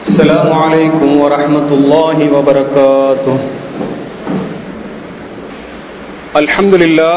السلام عليكم ورحمة الله وبركاته الحمد لله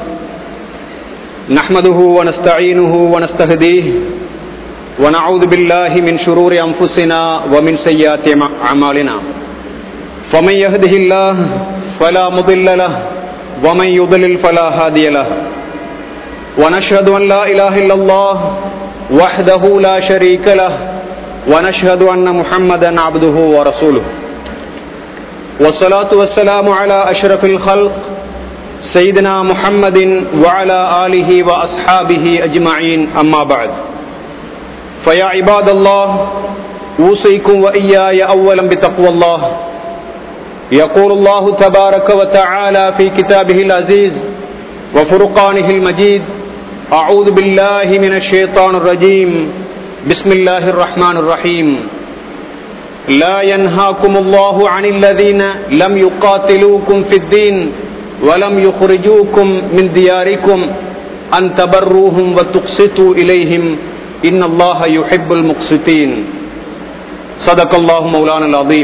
نحمده ونستعينه ونستهديه ونعوذ بالله من شرور أنفسنا ومن سيئات أعمالنا فمن يهده الله فلا مضل له ومن يضلل فلا هادي له ونشهد أن لا إله إلا الله وحده لا شريك له ونشهد أن محمدا عبده ورسوله والصلاة والسلام على أشرف الخلق سيدنا محمد وعلى آله وأصحابه أجمعين أما بعد فيا عباد الله أوصيكم وإياي أولا بتقوى الله يقول الله تبارك وتعالى في كتابه العزيز وفرقانه المجيد أعوذ بالله من الشيطان الرجيم بسم الله الرحمن الرحيم لا ينهاكم الله عن الذين لم يقاتلوكم في الدين ولم يخرجوكم من دياركم أن تبروهم وتقسطوا إليهم إن الله يحب المقسطين صدق الله مولانا العظيم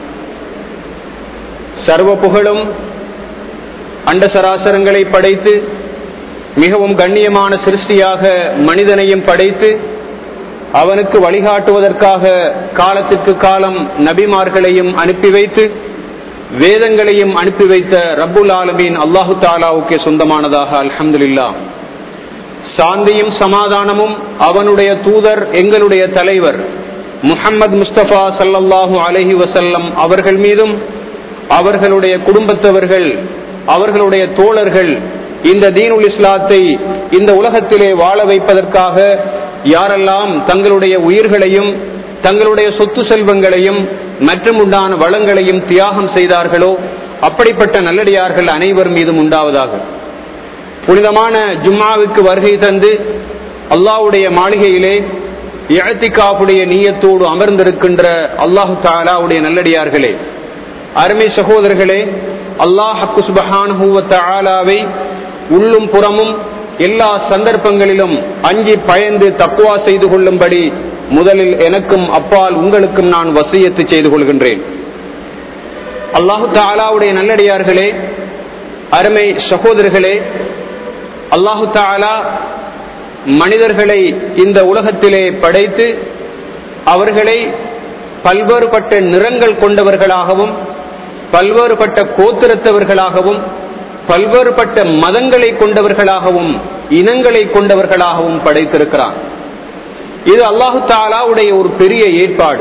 சர்வ புகழும் அண்ட சராசரங்களை படைத்து மிகவும் கண்ணியமான சிருஷ்டியாக மனிதனையும் படைத்து அவனுக்கு வழிகாட்டுவதற்காக காலத்துக்கு காலம் நபிமார்களையும் அனுப்பி வைத்து வேதங்களையும் அனுப்பி வைத்த ரப்புல் ஆலமீன் அல்லாஹு தாலாவுக்கே சொந்தமானதாக அல்ஹம்துலில்லா சாந்தியும் சமாதானமும் அவனுடைய தூதர் எங்களுடைய தலைவர் முஹம்மது முஸ்தபா சல்லல்லாஹு அலஹி வசல்லம் அவர்கள் மீதும் அவர்களுடைய குடும்பத்தவர்கள் அவர்களுடைய தோழர்கள் இந்த தீனுல் இஸ்லாத்தை இந்த உலகத்திலே வாழ வைப்பதற்காக யாரெல்லாம் தங்களுடைய உயிர்களையும் தங்களுடைய சொத்து செல்வங்களையும் மற்றும் உண்டான வளங்களையும் தியாகம் செய்தார்களோ அப்படிப்பட்ட நல்லடியார்கள் அனைவர் மீதும் உண்டாவதாக புனிதமான ஜும்மாவுக்கு வருகை தந்து அல்லாவுடைய மாளிகையிலே இழத்திகாப்புடைய நீயத்தோடு அமர்ந்திருக்கின்ற அல்லாஹு தாலாவுடைய நல்லடியார்களே அருமை சகோதரர்களே அல்லாஹ் ஆலாவை உள்ளும் புறமும் எல்லா சந்தர்ப்பங்களிலும் அஞ்சி பயந்து தக்குவா செய்து கொள்ளும்படி முதலில் எனக்கும் அப்பால் உங்களுக்கும் நான் வசியத்து செய்து கொள்கின்றேன் அல்லாஹு தாலாவுடைய நல்லடியார்களே அருமை சகோதரர்களே அல்லாஹு தாலா மனிதர்களை இந்த உலகத்திலே படைத்து அவர்களை பல்வேறுபட்ட நிறங்கள் கொண்டவர்களாகவும் பல்வேறுபட்ட கோத்திரத்தவர்களாகவும் பல்வேறுபட்ட மதங்களை கொண்டவர்களாகவும் இனங்களை கொண்டவர்களாகவும் படைத்திருக்கிறான் இது அல்லாஹு தாலாவுடைய ஒரு பெரிய ஏற்பாடு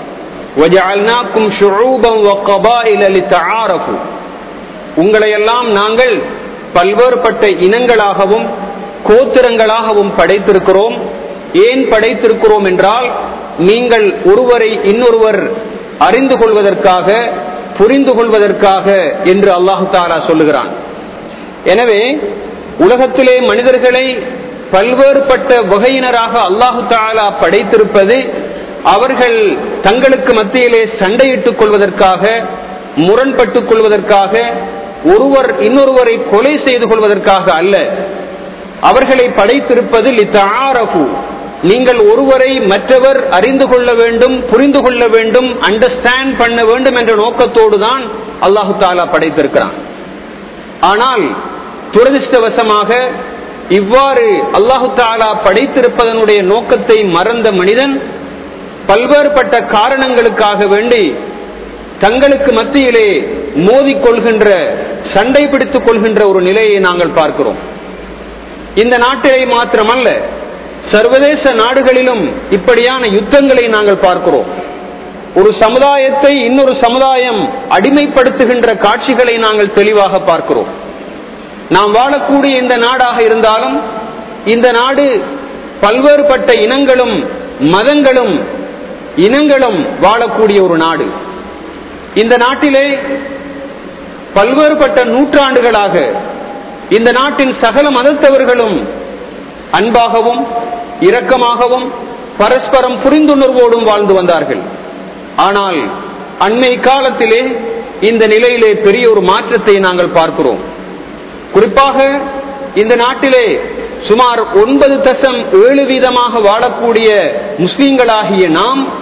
உங்களையெல்லாம் நாங்கள் பல்வேறுபட்ட இனங்களாகவும் கோத்திரங்களாகவும் படைத்திருக்கிறோம் ஏன் படைத்திருக்கிறோம் என்றால் நீங்கள் ஒருவரை இன்னொருவர் அறிந்து கொள்வதற்காக புரிந்து கொள்வதற்காக என்று அல்லாஹு தாலா சொல்லுகிறான் எனவே உலகத்திலே மனிதர்களை பல்வேறுபட்ட வகையினராக அல்லாஹு தாலா படைத்திருப்பது அவர்கள் தங்களுக்கு மத்தியிலே சண்டையிட்டுக் கொள்வதற்காக முரண்பட்டுக் கொள்வதற்காக ஒருவர் இன்னொருவரை கொலை செய்து கொள்வதற்காக அல்ல அவர்களை படைத்திருப்பது லித்தாரகு நீங்கள் ஒருவரை மற்றவர் அறிந்து கொள்ள வேண்டும் புரிந்து கொள்ள வேண்டும் அண்டர்ஸ்டாண்ட் பண்ண வேண்டும் என்ற நோக்கத்தோடு தான் அல்லாஹு தாலா படைத்திருக்கிறான் ஆனால் துரதிருஷ்டவசமாக இவ்வாறு அல்லாஹு தாலா படைத்திருப்பதனுடைய நோக்கத்தை மறந்த மனிதன் பல்வேறுபட்ட காரணங்களுக்காக வேண்டி தங்களுக்கு மத்தியிலே மோதிக்கொள்கின்ற சண்டை பிடித்துக் கொள்கின்ற ஒரு நிலையை நாங்கள் பார்க்கிறோம் இந்த நாட்டிலே மாத்திரமல்ல சர்வதேச நாடுகளிலும் இப்படியான யுத்தங்களை நாங்கள் பார்க்கிறோம் ஒரு சமுதாயத்தை இன்னொரு சமுதாயம் அடிமைப்படுத்துகின்ற காட்சிகளை நாங்கள் தெளிவாக பார்க்கிறோம் நாம் வாழக்கூடிய இந்த நாடாக இருந்தாலும் இந்த நாடு பல்வேறுபட்ட இனங்களும் மதங்களும் இனங்களும் வாழக்கூடிய ஒரு நாடு இந்த நாட்டிலே பல்வேறுபட்ட நூற்றாண்டுகளாக இந்த நாட்டின் சகல மதத்தவர்களும் அன்பாகவும் இரக்கமாகவும் பரஸ்பரம் புரிந்துணர்வோடும் வாழ்ந்து வந்தார்கள் ஆனால் அண்மை காலத்திலே இந்த நிலையிலே பெரிய ஒரு மாற்றத்தை நாங்கள் பார்க்கிறோம் குறிப்பாக இந்த நாட்டிலே சுமார் ஒன்பது தசம் ஏழு வீதமாக வாழக்கூடிய முஸ்லிம்களாகிய நாம்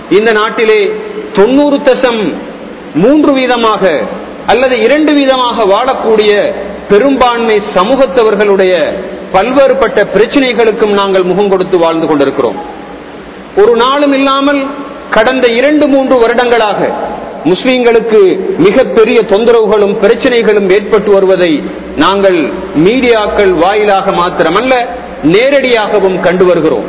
இந்த நாட்டிலே தொண்ணூறு தசம் மூன்று வீதமாக அல்லது இரண்டு வீதமாக வாழக்கூடிய பெரும்பான்மை சமூகத்தவர்களுடைய பல்வேறுபட்ட பிரச்சனைகளுக்கும் நாங்கள் முகம் கொடுத்து வாழ்ந்து கொண்டிருக்கிறோம் ஒரு நாளும் இல்லாமல் கடந்த இரண்டு மூன்று வருடங்களாக முஸ்லிம்களுக்கு மிகப்பெரிய தொந்தரவுகளும் பிரச்சனைகளும் ஏற்பட்டு வருவதை நாங்கள் மீடியாக்கள் வாயிலாக மாத்திரமல்ல நேரடியாகவும் கண்டு வருகிறோம்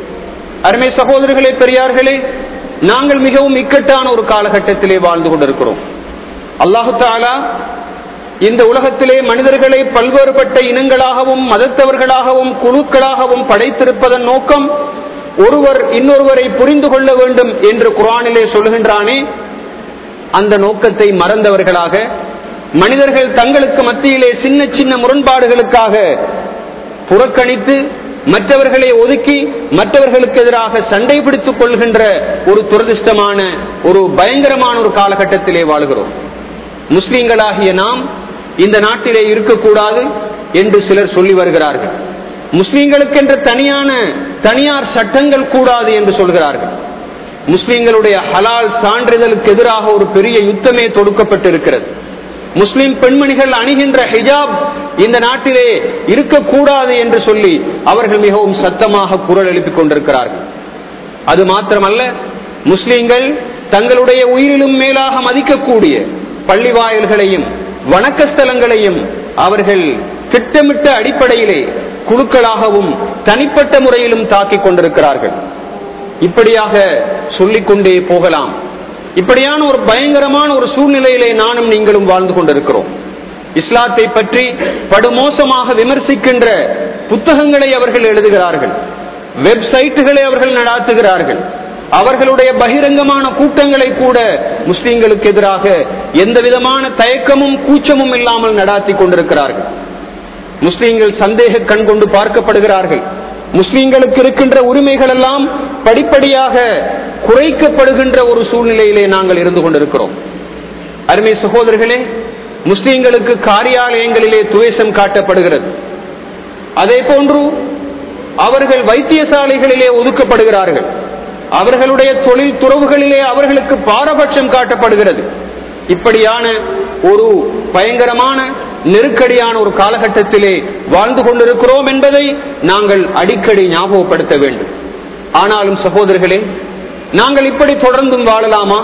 அருமை சகோதரர்களே பெரியார்களே நாங்கள் மிகவும் இக்கட்டான ஒரு காலகட்டத்திலே வாழ்ந்து கொண்டிருக்கிறோம் அல்லாஹு தாலா இந்த உலகத்திலே மனிதர்களை பல்வேறுபட்ட இனங்களாகவும் மதத்தவர்களாகவும் குழுக்களாகவும் படைத்திருப்பதன் நோக்கம் ஒருவர் இன்னொருவரை புரிந்து கொள்ள வேண்டும் என்று குரானிலே சொல்லுகின்றானே அந்த நோக்கத்தை மறந்தவர்களாக மனிதர்கள் தங்களுக்கு மத்தியிலே சின்ன சின்ன முரண்பாடுகளுக்காக புறக்கணித்து மற்றவர்களை ஒதுக்கி மற்றவர்களுக்கு எதிராக சண்டை பிடித்துக் கொள்கின்ற ஒரு துரதிருஷ்டமான ஒரு பயங்கரமான ஒரு காலகட்டத்திலே வாழ்கிறோம் முஸ்லிம்களாகிய நாம் இந்த நாட்டிலே இருக்கக்கூடாது என்று சிலர் சொல்லி வருகிறார்கள் முஸ்லிம்களுக்கென்ற தனியான தனியார் சட்டங்கள் கூடாது என்று சொல்கிறார்கள் முஸ்லிம்களுடைய ஹலால் சான்றிதழுக்கு எதிராக ஒரு பெரிய யுத்தமே தொடுக்கப்பட்டிருக்கிறது முஸ்லிம் பெண்மணிகள் அணிகின்ற ஹிஜாப் இந்த நாட்டிலே இருக்கக்கூடாது என்று சொல்லி அவர்கள் மிகவும் சத்தமாக குரல் எழுப்பிக் கொண்டிருக்கிறார்கள் அது மாத்திரமல்ல முஸ்லிம்கள் தங்களுடைய உயிரிலும் மேலாக மதிக்கக்கூடிய பள்ளி வாயில்களையும் வணக்கஸ்தலங்களையும் அவர்கள் திட்டமிட்ட அடிப்படையிலே குழுக்களாகவும் தனிப்பட்ட முறையிலும் தாக்கிக் கொண்டிருக்கிறார்கள் இப்படியாக சொல்லிக்கொண்டே போகலாம் இப்படியான ஒரு பயங்கரமான ஒரு சூழ்நிலையிலே நானும் நீங்களும் வாழ்ந்து கொண்டிருக்கிறோம் இஸ்லாத்தை பற்றி படுமோசமாக விமர்சிக்கின்ற புத்தகங்களை அவர்கள் எழுதுகிறார்கள் வெப்சைட்டுகளை அவர்கள் நடாத்துகிறார்கள் அவர்களுடைய பகிரங்கமான கூட்டங்களை கூட முஸ்லிம்களுக்கு எதிராக எந்த விதமான தயக்கமும் கூச்சமும் இல்லாமல் நடாத்தி கொண்டிருக்கிறார்கள் முஸ்லிம்கள் சந்தேக கண் கொண்டு பார்க்கப்படுகிறார்கள் முஸ்லிம்களுக்கு இருக்கின்ற உரிமைகள் எல்லாம் படிப்படியாக குறைக்கப்படுகின்ற ஒரு சூழ்நிலையிலே நாங்கள் இருந்து கொண்டிருக்கிறோம் அருமை சகோதரர்களே முஸ்லிம்களுக்கு காரியாலயங்களிலே துவேஷம் காட்டப்படுகிறது அதே போன்று அவர்கள் வைத்தியசாலைகளிலே ஒதுக்கப்படுகிறார்கள் அவர்களுடைய தொழில் துறவுகளிலே அவர்களுக்கு பாரபட்சம் காட்டப்படுகிறது இப்படியான ஒரு பயங்கரமான நெருக்கடியான ஒரு காலகட்டத்திலே வாழ்ந்து கொண்டிருக்கிறோம் என்பதை நாங்கள் அடிக்கடி ஞாபகப்படுத்த வேண்டும் ஆனாலும் சகோதரர்களே நாங்கள் இப்படி தொடர்ந்தும் வாழலாமா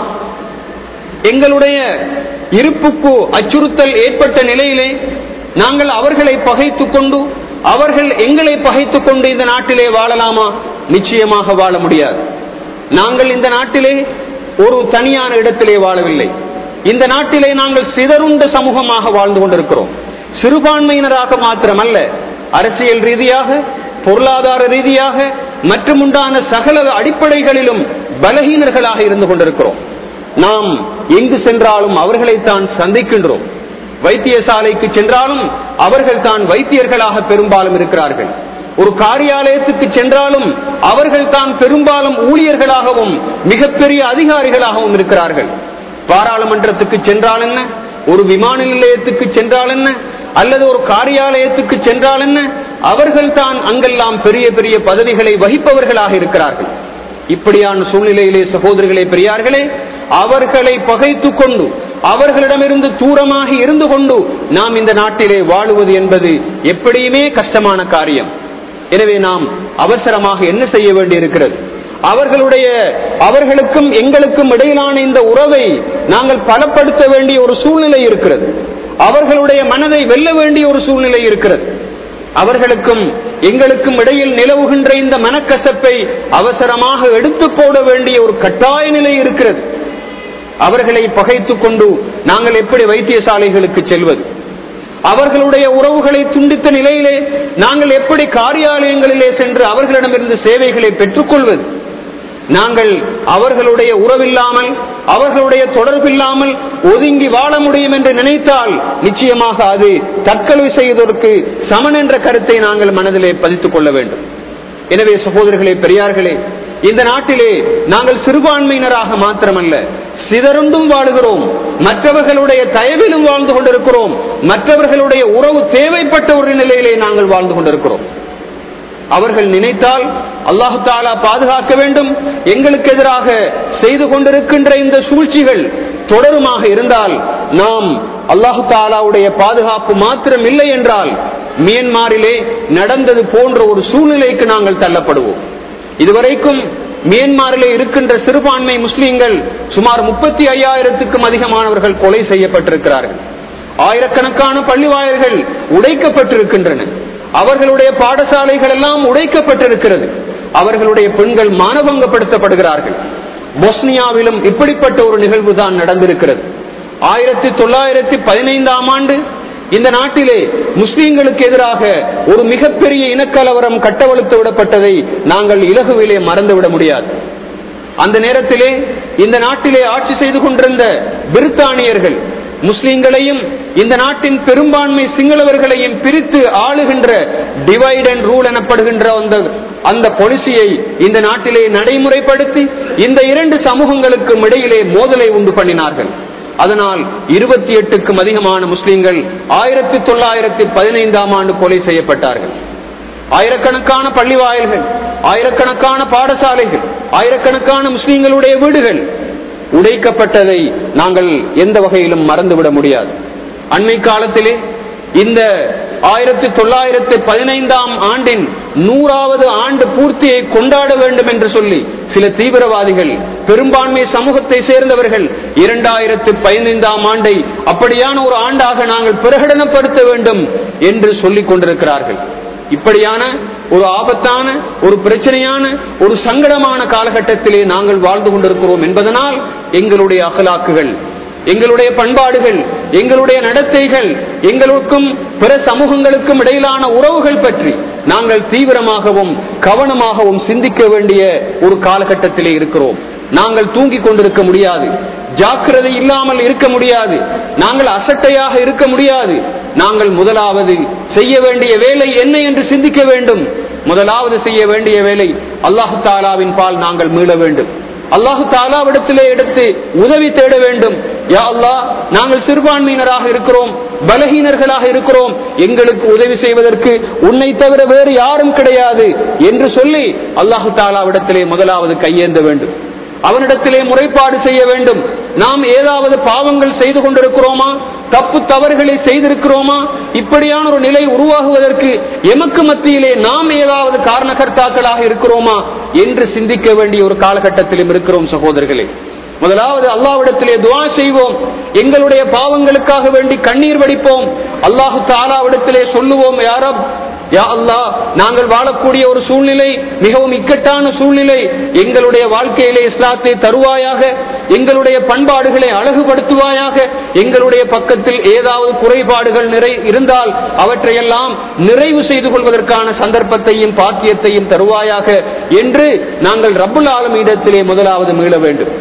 எங்களுடைய இருப்புக்கு அச்சுறுத்தல் ஏற்பட்ட நிலையிலே நாங்கள் அவர்களை பகைத்துக் கொண்டு அவர்கள் எங்களை பகைத்துக் கொண்டு இந்த நாட்டிலே வாழலாமா நிச்சயமாக வாழ முடியாது நாங்கள் இந்த நாட்டிலே ஒரு தனியான இடத்திலே வாழவில்லை இந்த நாட்டிலே நாங்கள் சிதறுண்ட சமூகமாக வாழ்ந்து கொண்டிருக்கிறோம் சிறுபான்மையினராக மாத்திரமல்ல அரசியல் ரீதியாக பொருளாதார ரீதியாக மற்றும் உண்டான சகல அடிப்படைகளிலும் பலகீனர்களாக இருந்து கொண்டிருக்கிறோம் நாம் எங்கு சென்றாலும் அவர்களைத்தான் சந்திக்கின்றோம் வைத்தியசாலைக்கு சென்றாலும் அவர்கள் தான் வைத்தியர்களாக பெரும்பாலும் இருக்கிறார்கள் ஒரு காரியாலயத்துக்கு சென்றாலும் அவர்கள் தான் பெரும்பாலும் ஊழியர்களாகவும் மிகப்பெரிய அதிகாரிகளாகவும் இருக்கிறார்கள் பாராளுமன்றத்துக்கு சென்றால் என்ன ஒரு விமான நிலையத்துக்கு சென்றால் என்ன அல்லது ஒரு காரியாலயத்துக்கு சென்றால் என்ன அவர்கள் தான் அங்கெல்லாம் பெரிய பெரிய பதவிகளை வகிப்பவர்களாக இருக்கிறார்கள் இப்படியான சூழ்நிலையிலே சகோதரர்களே பெரியார்களே அவர்களை பகைத்து கொண்டு அவர்களிடமிருந்து தூரமாக இருந்து கொண்டு நாம் இந்த நாட்டிலே வாழுவது என்பது எப்படியுமே கஷ்டமான காரியம் எனவே நாம் அவசரமாக என்ன செய்ய வேண்டியிருக்கிறது அவர்களுடைய அவர்களுக்கும் எங்களுக்கும் இடையிலான இந்த உறவை நாங்கள் பலப்படுத்த வேண்டிய ஒரு சூழ்நிலை இருக்கிறது அவர்களுடைய மனதை வெல்ல வேண்டிய ஒரு சூழ்நிலை இருக்கிறது அவர்களுக்கும் எங்களுக்கும் இடையில் நிலவுகின்ற இந்த மனக்கசப்பை அவசரமாக எடுத்து போட வேண்டிய ஒரு கட்டாய நிலை இருக்கிறது அவர்களை பகைத்துக் கொண்டு நாங்கள் எப்படி வைத்தியசாலைகளுக்கு செல்வது அவர்களுடைய உறவுகளை துண்டித்த நிலையிலே நாங்கள் எப்படி காரியாலயங்களிலே சென்று அவர்களிடமிருந்து சேவைகளை பெற்றுக்கொள்வது நாங்கள் அவர்களுடைய உறவில்லாமல் அவர்களுடைய தொடர்பில்லாமல் ஒதுங்கி வாழ முடியும் என்று நினைத்தால் நிச்சயமாக அது தற்கொலை செய்வதற்கு சமன் என்ற கருத்தை நாங்கள் மனதிலே பதித்துக் கொள்ள வேண்டும் எனவே சகோதரர்களே பெரியார்களே இந்த நாட்டிலே நாங்கள் சிறுபான்மையினராக மாத்திரமல்ல சிதறுண்டும் வாழுகிறோம் மற்றவர்களுடைய தயவிலும் வாழ்ந்து கொண்டிருக்கிறோம் மற்றவர்களுடைய உறவு தேவைப்பட்ட ஒரு நிலையிலே நாங்கள் வாழ்ந்து கொண்டிருக்கிறோம் அவர்கள் நினைத்தால் அல்லாஹு தாலா பாதுகாக்க வேண்டும் எங்களுக்கு எதிராக செய்து கொண்டிருக்கின்ற இந்த சூழ்ச்சிகள் தொடருமாக இருந்தால் நாம் அல்லாஹு தாலாவுடைய பாதுகாப்பு மாத்திரம் இல்லை என்றால் மியன்மாரிலே நடந்தது போன்ற ஒரு சூழ்நிலைக்கு நாங்கள் தள்ளப்படுவோம் இதுவரைக்கும் மியன்மாரிலே இருக்கின்ற சிறுபான்மை முஸ்லீம்கள் சுமார் முப்பத்தி ஐயாயிரத்துக்கும் அதிகமானவர்கள் கொலை செய்யப்பட்டிருக்கிறார்கள் ஆயிரக்கணக்கான பள்ளிவாயல்கள் உடைக்கப்பட்டிருக்கின்றன அவர்களுடைய பாடசாலைகள் எல்லாம் உடைக்கப்பட்டிருக்கிறது அவர்களுடைய பெண்கள் மானபங்கப்படுத்தப்படுகிறார்கள் பொஸ்னியாவிலும் இப்படிப்பட்ட ஒரு நிகழ்வு தான் நடந்திருக்கிறது ஆயிரத்தி தொள்ளாயிரத்தி பதினைந்தாம் ஆண்டு இந்த நாட்டிலே முஸ்லீம்களுக்கு எதிராக ஒரு மிகப்பெரிய இனக்கலவரம் கட்டவழுத்து விடப்பட்டதை நாங்கள் இலகுவிலே மறந்துவிட முடியாது அந்த நேரத்திலே இந்த நாட்டிலே ஆட்சி செய்து கொண்டிருந்த பிரித்தானியர்கள் முஸ்லிம்களையும் இந்த நாட்டின் பெரும்பான்மை சிங்களவர்களையும் பிரித்து ஆளுகின்ற டிவைட் அண்ட் ரூல் எனப்படுகின்ற அந்த அந்த பொலிசியை இந்த நாட்டிலே நடைமுறைப்படுத்தி இந்த இரண்டு சமூகங்களுக்கும் இடையிலே மோதலை உண்டு பண்ணினார்கள் அதனால் இருபத்தி எட்டுக்கும் அதிகமான முஸ்லிம்கள் ஆயிரத்தி தொள்ளாயிரத்தி பதினைந்தாம் ஆண்டு கொலை செய்யப்பட்டார்கள் ஆயிரக்கணக்கான பள்ளி வாயில்கள் ஆயிரக்கணக்கான பாடசாலைகள் ஆயிரக்கணக்கான முஸ்லிம்களுடைய வீடுகள் உடைக்கப்பட்டதை நாங்கள் எந்த வகையிலும் மறந்துவிட முடியாது அண்மை காலத்திலே இந்த ஆயிரத்தி தொள்ளாயிரத்தி பதினைந்தாம் ஆண்டின் நூறாவது ஆண்டு பூர்த்தியை கொண்டாட வேண்டும் என்று சொல்லி சில தீவிரவாதிகள் பெரும்பான்மை சமூகத்தை சேர்ந்தவர்கள் இரண்டாயிரத்தி பதினைந்தாம் ஆண்டை அப்படியான ஒரு ஆண்டாக நாங்கள் பிரகடனப்படுத்த வேண்டும் என்று சொல்லிக் கொண்டிருக்கிறார்கள் இப்படியான ஒரு ஆபத்தான ஒரு பிரச்சனையான ஒரு சங்கடமான காலகட்டத்திலே நாங்கள் வாழ்ந்து கொண்டிருக்கிறோம் என்பதனால் எங்களுடைய அகலாக்குகள் எங்களுடைய பண்பாடுகள் எங்களுடைய நடத்தைகள் எங்களுக்கும் பிற சமூகங்களுக்கும் இடையிலான உறவுகள் பற்றி நாங்கள் தீவிரமாகவும் கவனமாகவும் சிந்திக்க வேண்டிய ஒரு காலகட்டத்திலே இருக்கிறோம் நாங்கள் தூங்கிக் கொண்டிருக்க முடியாது ஜாக்கிரதை இல்லாமல் இருக்க முடியாது நாங்கள் அசட்டையாக இருக்க முடியாது நாங்கள் முதலாவது செய்ய வேண்டிய வேலை என்ன என்று சிந்திக்க வேண்டும் முதலாவது செய்ய வேண்டிய வேலை அல்லாஹு தாலாவின் பால் நாங்கள் மீள வேண்டும் அல்லாஹு தாலாவிடத்திலே எடுத்து உதவி தேட வேண்டும் யா அல்லாஹ் நாங்கள் சிறுபான்மையினராக இருக்கிறோம் பலகீனர்களாக இருக்கிறோம் எங்களுக்கு உதவி செய்வதற்கு உன்னை தவிர வேறு யாரும் கிடையாது என்று சொல்லி அல்லாஹு தாலாவிடத்திலே முதலாவது கையேந்த வேண்டும் அவனிடத்திலே முறைப்பாடு செய்ய வேண்டும் நாம் ஏதாவது பாவங்கள் செய்து கொண்டிருக்கிறோமா தப்பு தவறுகளை செய்திருக்கிறோமா இப்படியான ஒரு நிலை உருவாகுவதற்கு எமக்கு மத்தியிலே நாம் ஏதாவது காரணகர்த்தாக்களாக இருக்கிறோமா என்று சிந்திக்க வேண்டிய ஒரு காலகட்டத்திலும் இருக்கிறோம் சகோதரர்களே முதலாவது அல்லாவிடத்திலே துவா செய்வோம் எங்களுடைய பாவங்களுக்காக வேண்டி கண்ணீர் வடிப்போம் அல்லாஹு தாலாவிடத்திலே சொல்லுவோம் யாரப் யா அல்லாஹ் நாங்கள் வாழக்கூடிய ஒரு சூழ்நிலை மிகவும் இக்கட்டான சூழ்நிலை எங்களுடைய வாழ்க்கையிலே இஸ்லாத்தை தருவாயாக எங்களுடைய பண்பாடுகளை அழகுபடுத்துவாயாக எங்களுடைய பக்கத்தில் ஏதாவது குறைபாடுகள் நிறை இருந்தால் அவற்றையெல்லாம் நிறைவு செய்து கொள்வதற்கான சந்தர்ப்பத்தையும் பாக்கியத்தையும் தருவாயாக என்று நாங்கள் ரப்புல் ஆலமீடத்திலே முதலாவது மீள வேண்டும்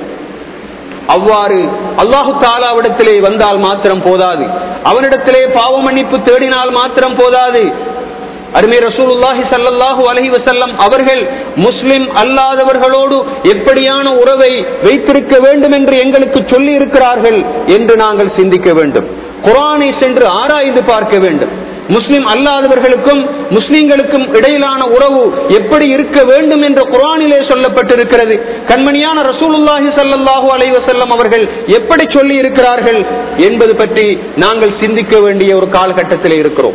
அவ்வாறு அல்லாஹு தாலாவிடத்திலே வந்தால் மாத்திரம் போதாது அவனிடத்திலே பாவ மன்னிப்பு தேடினால் மாத்திரம் போதாது அருமை ரசூலுல்லாஹி சல்லல்லாஹு அலஹி வசல்லம் அவர்கள் முஸ்லிம் அல்லாதவர்களோடு எப்படியான உறவை வைத்திருக்க வேண்டும் என்று எங்களுக்கு சொல்லி இருக்கிறார்கள் என்று நாங்கள் சிந்திக்க வேண்டும் குரானை சென்று ஆராய்ந்து பார்க்க வேண்டும் முஸ்லிம் அல்லாதவர்களுக்கும் முஸ்லிம்களுக்கும் இடையிலான உறவு எப்படி இருக்க வேண்டும் என்று குரானிலே சொல்லப்பட்டிருக்கிறது கண்மணியான ரசூலுல்லாஹி சல்லாஹூ அலைவசல்லம் அவர்கள் எப்படி சொல்லி இருக்கிறார்கள் என்பது பற்றி நாங்கள் சிந்திக்க வேண்டிய ஒரு காலகட்டத்திலே இருக்கிறோம்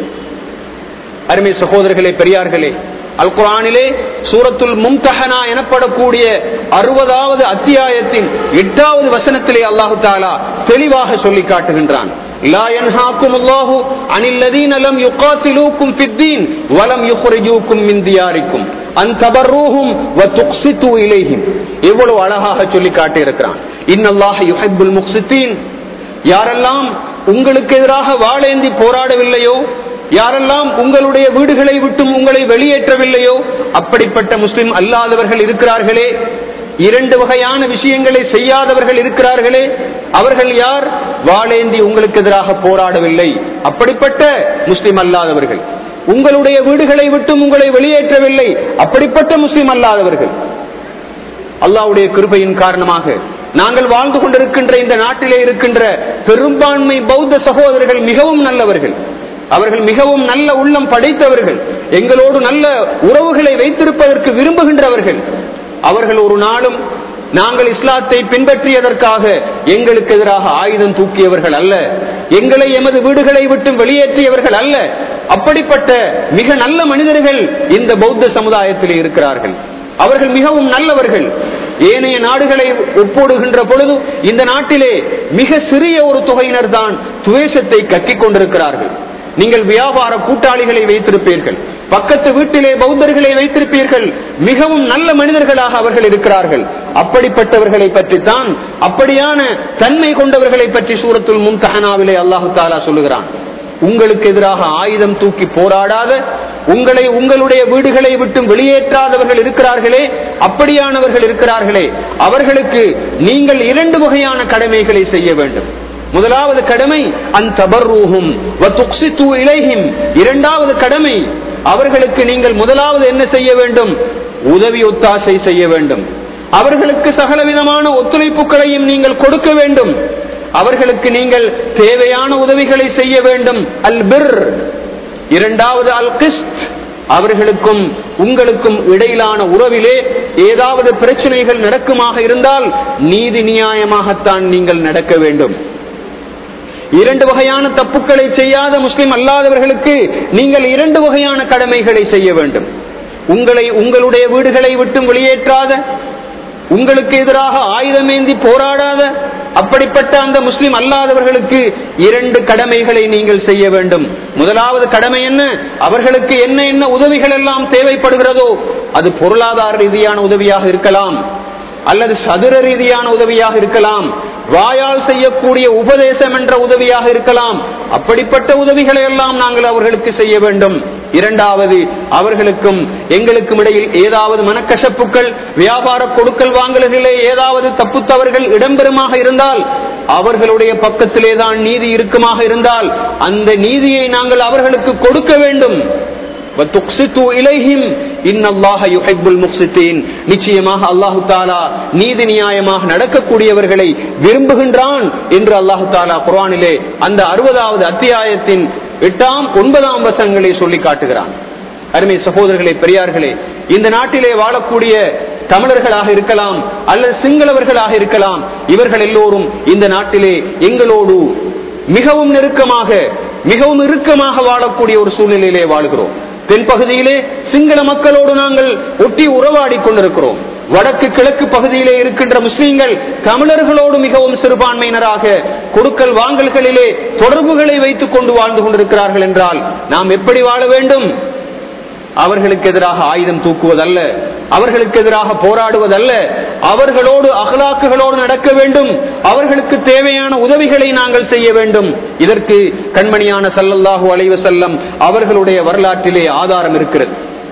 அருமை சகோதரர்களே பெரியார்களே அல் குரானிலே சூரத்துல் மும்தஹனா எனப்படக்கூடிய அறுபதாவது அத்தியாயத்தின் எட்டாவது வசனத்திலே அல்லாஹு தாலா தெளிவாக சொல்லி காட்டுகின்றான் لا ينهاكم الله عن الذين لم يقاتلوكم في الدين ولم يخرجوكم من دياركم أن تبروهم وتقسطوا إليهم எவ்வளவு அழகாக சொல்லி காட்டி இருக்கிறான் இன்னல்லாஹ் யுஹிப்புல் முக்சித்தீன் யாரெல்லாம் உங்களுக்கு எதிராக வாழேந்தி போராடவில்லையோ யாரெல்லாம் உங்களுடைய வீடுகளை விட்டும் உங்களை வெளியேற்றவில்லையோ அப்படிப்பட்ட முஸ்லிம் அல்லாதவர்கள் இருக்கிறார்களே இரண்டு வகையான விஷயங்களை செய்யாதவர்கள் இருக்கிறார்களே அவர்கள் யார் வாழேந்தி உங்களுக்கு எதிராக போராடவில்லை அப்படிப்பட்ட முஸ்லிம் அல்லாதவர்கள் உங்களுடைய வீடுகளை விட்டும் உங்களை வெளியேற்றவில்லை அப்படிப்பட்ட முஸ்லிம் அல்லாதவர்கள் அல்லாவுடைய கிருபையின் காரணமாக நாங்கள் வாழ்ந்து கொண்டிருக்கின்ற இந்த நாட்டிலே இருக்கின்ற பெரும்பான்மை பௌத்த சகோதரர்கள் மிகவும் நல்லவர்கள் அவர்கள் மிகவும் நல்ல உள்ளம் படைத்தவர்கள் எங்களோடு நல்ல உறவுகளை வைத்திருப்பதற்கு விரும்புகின்றவர்கள் அவர்கள் ஒரு நாளும் நாங்கள் இஸ்லாத்தை பின்பற்றியதற்காக எங்களுக்கு எதிராக ஆயுதம் தூக்கியவர்கள் அல்ல எங்களை எமது வீடுகளை விட்டு வெளியேற்றியவர்கள் அல்ல அப்படிப்பட்ட மிக நல்ல மனிதர்கள் இந்த பௌத்த சமுதாயத்தில் இருக்கிறார்கள் அவர்கள் மிகவும் நல்லவர்கள் ஏனைய நாடுகளை ஒப்போடுகின்ற பொழுது இந்த நாட்டிலே மிக சிறிய ஒரு தொகையினர் தான் துவேஷத்தை கக்கிக் கொண்டிருக்கிறார்கள் நீங்கள் வியாபார கூட்டாளிகளை வைத்திருப்பீர்கள் பக்கத்து வீட்டிலே பௌத்தர்களை வைத்திருப்பீர்கள் மிகவும் நல்ல மனிதர்களாக அவர்கள் இருக்கிறார்கள் அப்படிப்பட்டவர்களை பற்றித்தான் அப்படியான தன்மை கொண்டவர்களை பற்றி சூரத்துல் முன்தஹனாவிலே அல்லாஹு தாலா சொல்லுகிறான் உங்களுக்கு எதிராக ஆயுதம் தூக்கி போராடாத உங்களை உங்களுடைய வீடுகளை விட்டு வெளியேற்றாதவர்கள் இருக்கிறார்களே அப்படியானவர்கள் இருக்கிறார்களே அவர்களுக்கு நீங்கள் இரண்டு வகையான கடமைகளை செய்ய வேண்டும் முதலாவது கடமை அந்தபர்ரூஹும் இலைஹிம் இரண்டாவது கடமை அவர்களுக்கு நீங்கள் முதலாவது என்ன செய்ய வேண்டும் உதவி ஒத்தாசை செய்ய வேண்டும் அவர்களுக்கு சகலவிதமான ஒத்துழைப்புகளையும் நீங்கள் கொடுக்க வேண்டும் அவர்களுக்கு நீங்கள் தேவையான உதவிகளை செய்ய வேண்டும் அல் பிர் இரண்டாவது அல் கிஸ்ட் அவர்களுக்கும் உங்களுக்கும் இடையிலான உறவிலே ஏதாவது பிரச்சனைகள் நடக்குமாக இருந்தால் நீதி நியாயமாகத்தான் நீங்கள் நடக்க வேண்டும் இரண்டு வகையான தப்புக்களை செய்யாத முஸ்லிம் அல்லாதவர்களுக்கு நீங்கள் இரண்டு வகையான கடமைகளை செய்ய வேண்டும் உங்களை உங்களுடைய வீடுகளை விட்டு வெளியேற்றாத உங்களுக்கு எதிராக ஆயுதமேந்தி போராடாத அப்படிப்பட்ட அந்த முஸ்லிம் அல்லாதவர்களுக்கு இரண்டு கடமைகளை நீங்கள் செய்ய வேண்டும் முதலாவது கடமை என்ன அவர்களுக்கு என்ன என்ன உதவிகள் எல்லாம் தேவைப்படுகிறதோ அது பொருளாதார ரீதியான உதவியாக இருக்கலாம் அல்லது சதுர ரீதியான உதவியாக இருக்கலாம் வாயால் செய்யக்கூடிய உபதேசம் என்ற உதவியாக இருக்கலாம் அப்படிப்பட்ட உதவிகளை எல்லாம் நாங்கள் அவர்களுக்கு செய்ய வேண்டும் இரண்டாவது அவர்களுக்கும் எங்களுக்கும் இடையில் ஏதாவது மனக்கசப்புகள் வியாபார கொடுக்கல் வாங்கல்களே ஏதாவது தப்பு தவறுகள் இடம்பெறுமாக இருந்தால் அவர்களுடைய பக்கத்திலே தான் நீதி இருக்குமாக இருந்தால் அந்த நீதியை நாங்கள் அவர்களுக்கு கொடுக்க வேண்டும் நிச்சயமாக அல்லாஹு தாலா நீதி நியாயமாக நடக்கக்கூடியவர்களை விரும்புகின்றான் என்று அல்லாஹு தாலா குரானிலே அந்த அறுபதாவது அத்தியாயத்தின் எட்டாம் ஒன்பதாம் வசங்களை சொல்லி காட்டுகிறான் அருமை சகோதரர்களே பெரியார்களே இந்த நாட்டிலே வாழக்கூடிய தமிழர்களாக இருக்கலாம் அல்லது சிங்களவர்களாக இருக்கலாம் இவர்கள் எல்லோரும் இந்த நாட்டிலே எங்களோடு மிகவும் நெருக்கமாக மிகவும் இறுக்கமாக வாழக்கூடிய ஒரு சூழ்நிலையிலே வாழ்கிறோம் தென்பகுதியிலே சிங்கள மக்களோடு நாங்கள் ஒட்டி உறவாடி கொண்டிருக்கிறோம் வடக்கு கிழக்கு பகுதியிலே இருக்கின்ற முஸ்லீம்கள் தமிழர்களோடு மிகவும் சிறுபான்மையினராக கொடுக்கல் வாங்கல்களிலே தொடர்புகளை வைத்துக் கொண்டு வாழ்ந்து கொண்டிருக்கிறார்கள் என்றால் நாம் எப்படி வாழ வேண்டும் அவர்களுக்கு எதிராக ஆயுதம் தூக்குவதல்ல அவர்களுக்கு எதிராக போராடுவதல்ல அவர்களோடு அகலாக்குகளோடு நடக்க வேண்டும் அவர்களுக்கு தேவையான உதவிகளை நாங்கள் செய்ய வேண்டும் இதற்கு கண்மணியான சல்லல்லாஹு அலைவ செல்லம் அவர்களுடைய வரலாற்றிலே ஆதாரம் இருக்கிறது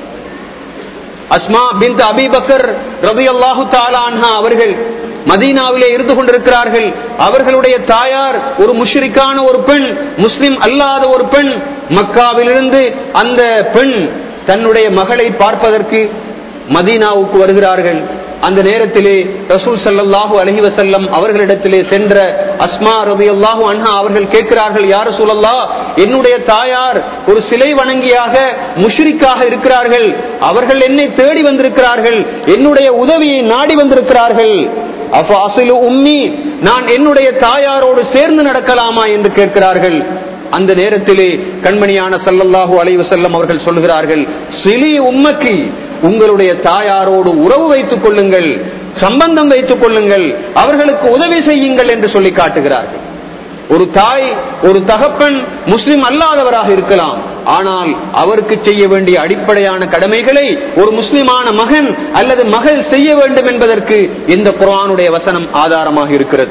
அஸ்மா பின் அபிபக்கர் ரவி அல்லாஹு தாலான்ஹா அவர்கள் மதீனாவிலே இருந்து கொண்டிருக்கிறார்கள் அவர்களுடைய தாயார் ஒரு முஷ்ரிக்கான ஒரு பெண் முஸ்லிம் அல்லாத ஒரு பெண் மக்காவிலிருந்து அந்த பெண் தன்னுடைய மகளை பார்ப்பதற்கு மதீனாவுக்கு வருகிறார்கள் அந்த நேரத்திலே ரசூல் சல்லாஹூ அலஹி வசல்லம் அவர்களிடத்திலே சென்ற அஸ்மா ரபி அல்லாஹூ அன்ஹா அவர்கள் கேட்கிறார்கள் யார் சூழல்லா என்னுடைய தாயார் ஒரு சிலை வணங்கியாக முஷ்ரிக்காக இருக்கிறார்கள் அவர்கள் என்னை தேடி வந்திருக்கிறார்கள் என்னுடைய உதவியை நாடி வந்திருக்கிறார்கள் அப்ப அசிலு உம்மி நான் என்னுடைய தாயாரோடு சேர்ந்து நடக்கலாமா என்று கேட்கிறார்கள் அந்த நேரத்திலே கண்மணியான சல்லல்லாஹூ அலைவு செல்லம் அவர்கள் சொல்கிறார்கள் சிலி உம்மக்கு உங்களுடைய தாயாரோடு உறவு வைத்துக் கொள்ளுங்கள் சம்பந்தம் வைத்துக் கொள்ளுங்கள் அவர்களுக்கு உதவி செய்யுங்கள் என்று சொல்லி காட்டுகிறார்கள் ஒரு தாய் ஒரு தகப்பன் முஸ்லிம் அல்லாதவராக இருக்கலாம் ஆனால் அவருக்கு செய்ய வேண்டிய அடிப்படையான கடமைகளை ஒரு முஸ்லிமான மகன் அல்லது மகள் செய்ய வேண்டும் என்பதற்கு இந்த குரானுடைய வசனம் ஆதாரமாக இருக்கிறது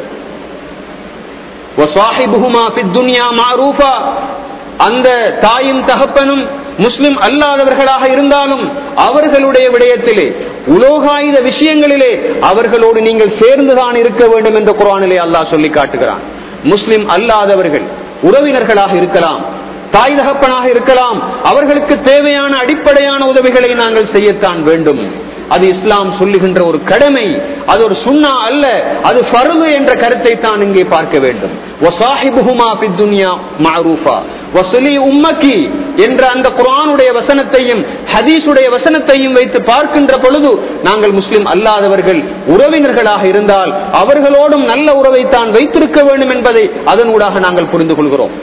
அந்த தாயும் தகப்பனும் முஸ்லிம் அல்லாதவர்களாக இருந்தாலும் அவர்களுடைய விடயத்திலே உலோகாயுத விஷயங்களிலே அவர்களோடு நீங்கள் சேர்ந்துதான் இருக்க வேண்டும் என்ற குரானிலே அல்லாஹ் சொல்லி காட்டுகிறான் முஸ்லிம் அல்லாதவர்கள் உறவினர்களாக இருக்கலாம் தாய் தகப்பனாக இருக்கலாம் அவர்களுக்கு தேவையான அடிப்படையான உதவிகளை நாங்கள் செய்யத்தான் வேண்டும் அது இஸ்லாம் சொல்லுகின்ற ஒரு கடமை அது ஒரு சுண்ணா அல்ல அது ஃபர்து என்ற கருத்தை தான் இங்கே பார்க்க வேண்டும் வசாஹிபுஹுமா ஃபித் துன்யா மஅரூஃபா வசுலி உம்மக்கி என்ற அந்த குர்ஆனுடைய வசனத்தையும் ஹதீஸுடைய வசனத்தையும் வைத்து பார்க்கின்ற பொழுது நாங்கள் முஸ்லிம் அல்லாதவர்கள் உறவினர்களாக இருந்தால் அவர்களோடும் நல்ல உறவைத்தான் வைத்திருக்க வேண்டும் என்பதை அதனூடாக நாங்கள் புரிந்து கொள்கிறோம்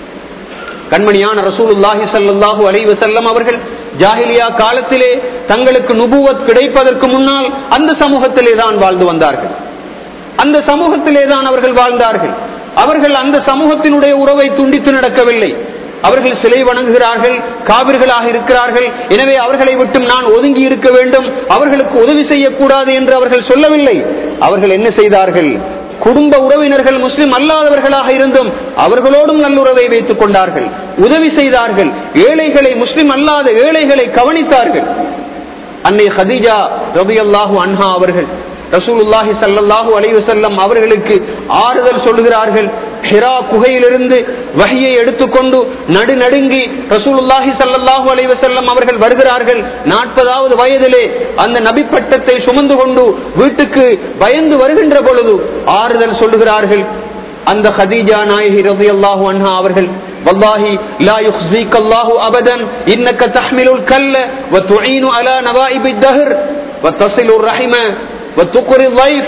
கண்மணியான ரசூலுல்லாஹி ஸல்லல்லாஹு அலைஹி வஸல்லம் அவர்கள் ஜாஹிலியா காலத்திலே தங்களுக்கு நுபுவத் கிடைப்பதற்கு முன்னால் அந்த சமூகத்திலே தான் வாழ்ந்து வந்தார்கள் அந்த சமூகத்திலே தான் அவர்கள் வாழ்ந்தார்கள் அவர்கள் அந்த சமூகத்தினுடைய உறவை துண்டித்து நடக்கவில்லை அவர்கள் சிலை வணங்குகிறார்கள் காவிர்களாக இருக்கிறார்கள் எனவே அவர்களை விட்டும் நான் ஒதுங்கி இருக்க வேண்டும் அவர்களுக்கு உதவி செய்யக்கூடாது என்று அவர்கள் சொல்லவில்லை அவர்கள் என்ன செய்தார்கள் குடும்ப உறவினர்கள் முஸ்லிம் அல்லாதவர்களாக இருந்தும் அவர்களோடும் நல்லுறவை வைத்துக் கொண்டார்கள் உதவி செய்தார்கள் ஏழைகளை முஸ்லிம் அல்லாத ஏழைகளை கவனித்தார்கள் அன்னை ஹதீஜா ரபி அல்லாஹு அன்ஹா அவர்கள் ரசூலுல்லாஹி சல்லல்லாஹு அலைஹி வஸல்லம் அவர்களுக்கு ஆறுதல் சொல்கிறார்கள் ஹிரா குகையிலிருந்து வகையை எடுத்துக்கொண்டு நடுநடுங்கி ரசூலுல்லாஹி சல்லல்லாஹு அலைஹி வஸல்லம் அவர்கள் வருகிறார்கள் நாற்பதாவது வயதிலே அந்த நபி பட்டத்தை சுமந்து கொண்டு வீட்டுக்கு பயந்து வருகின்ற பொழுது ஆறுதல் சொல்லுகிறார்கள் அந்த ஹதீஜா நாயகி ரலியல்லாஹு அன்ஹா அவர்கள் வல்லாஹி லா யுஹ்ஸீக அல்லாஹு அபதன் இன்னக தஹ்மிலுல் கல்ல வ துஈனு அலா நவாயிபித் தஹர் வ தஸிலுர் ரஹிம வ துக்ரி ضيف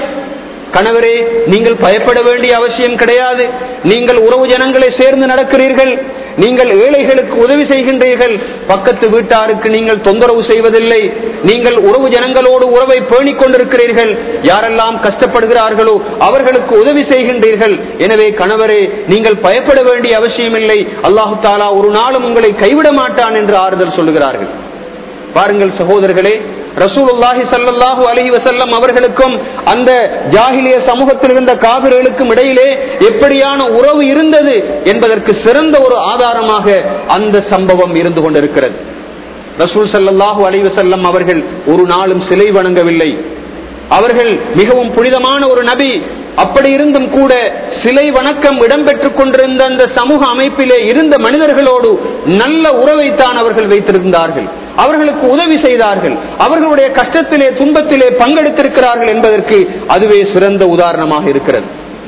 கணவரே நீங்கள் பயப்பட வேண்டிய அவசியம் கிடையாது நீங்கள் உறவு ஜனங்களை சேர்ந்து நடக்கிறீர்கள் நீங்கள் ஏழைகளுக்கு உதவி செய்கின்றீர்கள் பக்கத்து வீட்டாருக்கு நீங்கள் தொந்தரவு செய்வதில்லை நீங்கள் உறவு ஜனங்களோடு உறவை பேணிக் கொண்டிருக்கிறீர்கள் யாரெல்லாம் கஷ்டப்படுகிறார்களோ அவர்களுக்கு உதவி செய்கின்றீர்கள் எனவே கணவரே நீங்கள் பயப்பட வேண்டிய அவசியமில்லை அல்லாஹு தாலா ஒரு நாளும் உங்களை கைவிட மாட்டான் என்று ஆறுதல் சொல்லுகிறார்கள் பாருங்கள் சகோதரர்களே ரசூலுல்லாஹி சல்லல்லாஹு அலஹி வசல்லம் அவர்களுக்கும் அந்த ஜாகிலிய சமூகத்தில் இருந்த காவிர்களுக்கும் இடையிலே எப்படியான உறவு இருந்தது என்பதற்கு சிறந்த ஒரு ஆதாரமாக அந்த சம்பவம் இருந்து கொண்டிருக்கிறது ரசூல் சல்லல்லாஹு அலைஹி வஸல்லம் அவர்கள் ஒரு நாளும் சிலை வணங்கவில்லை அவர்கள் மிகவும் புனிதமான ஒரு நபி அப்படி இருந்தும் கூட சிலை வணக்கம் இடம்பெற்றுக் கொண்டிருந்த அந்த சமூக அமைப்பிலே இருந்த மனிதர்களோடு நல்ல உறவைத்தான் அவர்கள் வைத்திருந்தார்கள் அவர்களுக்கு உதவி செய்தார்கள் அவர்களுடைய கஷ்டத்திலே துன்பத்திலே பங்கெடுத்திருக்கிறார்கள் என்பதற்கு அதுவே சிறந்த உதாரணமாக இருக்கிறது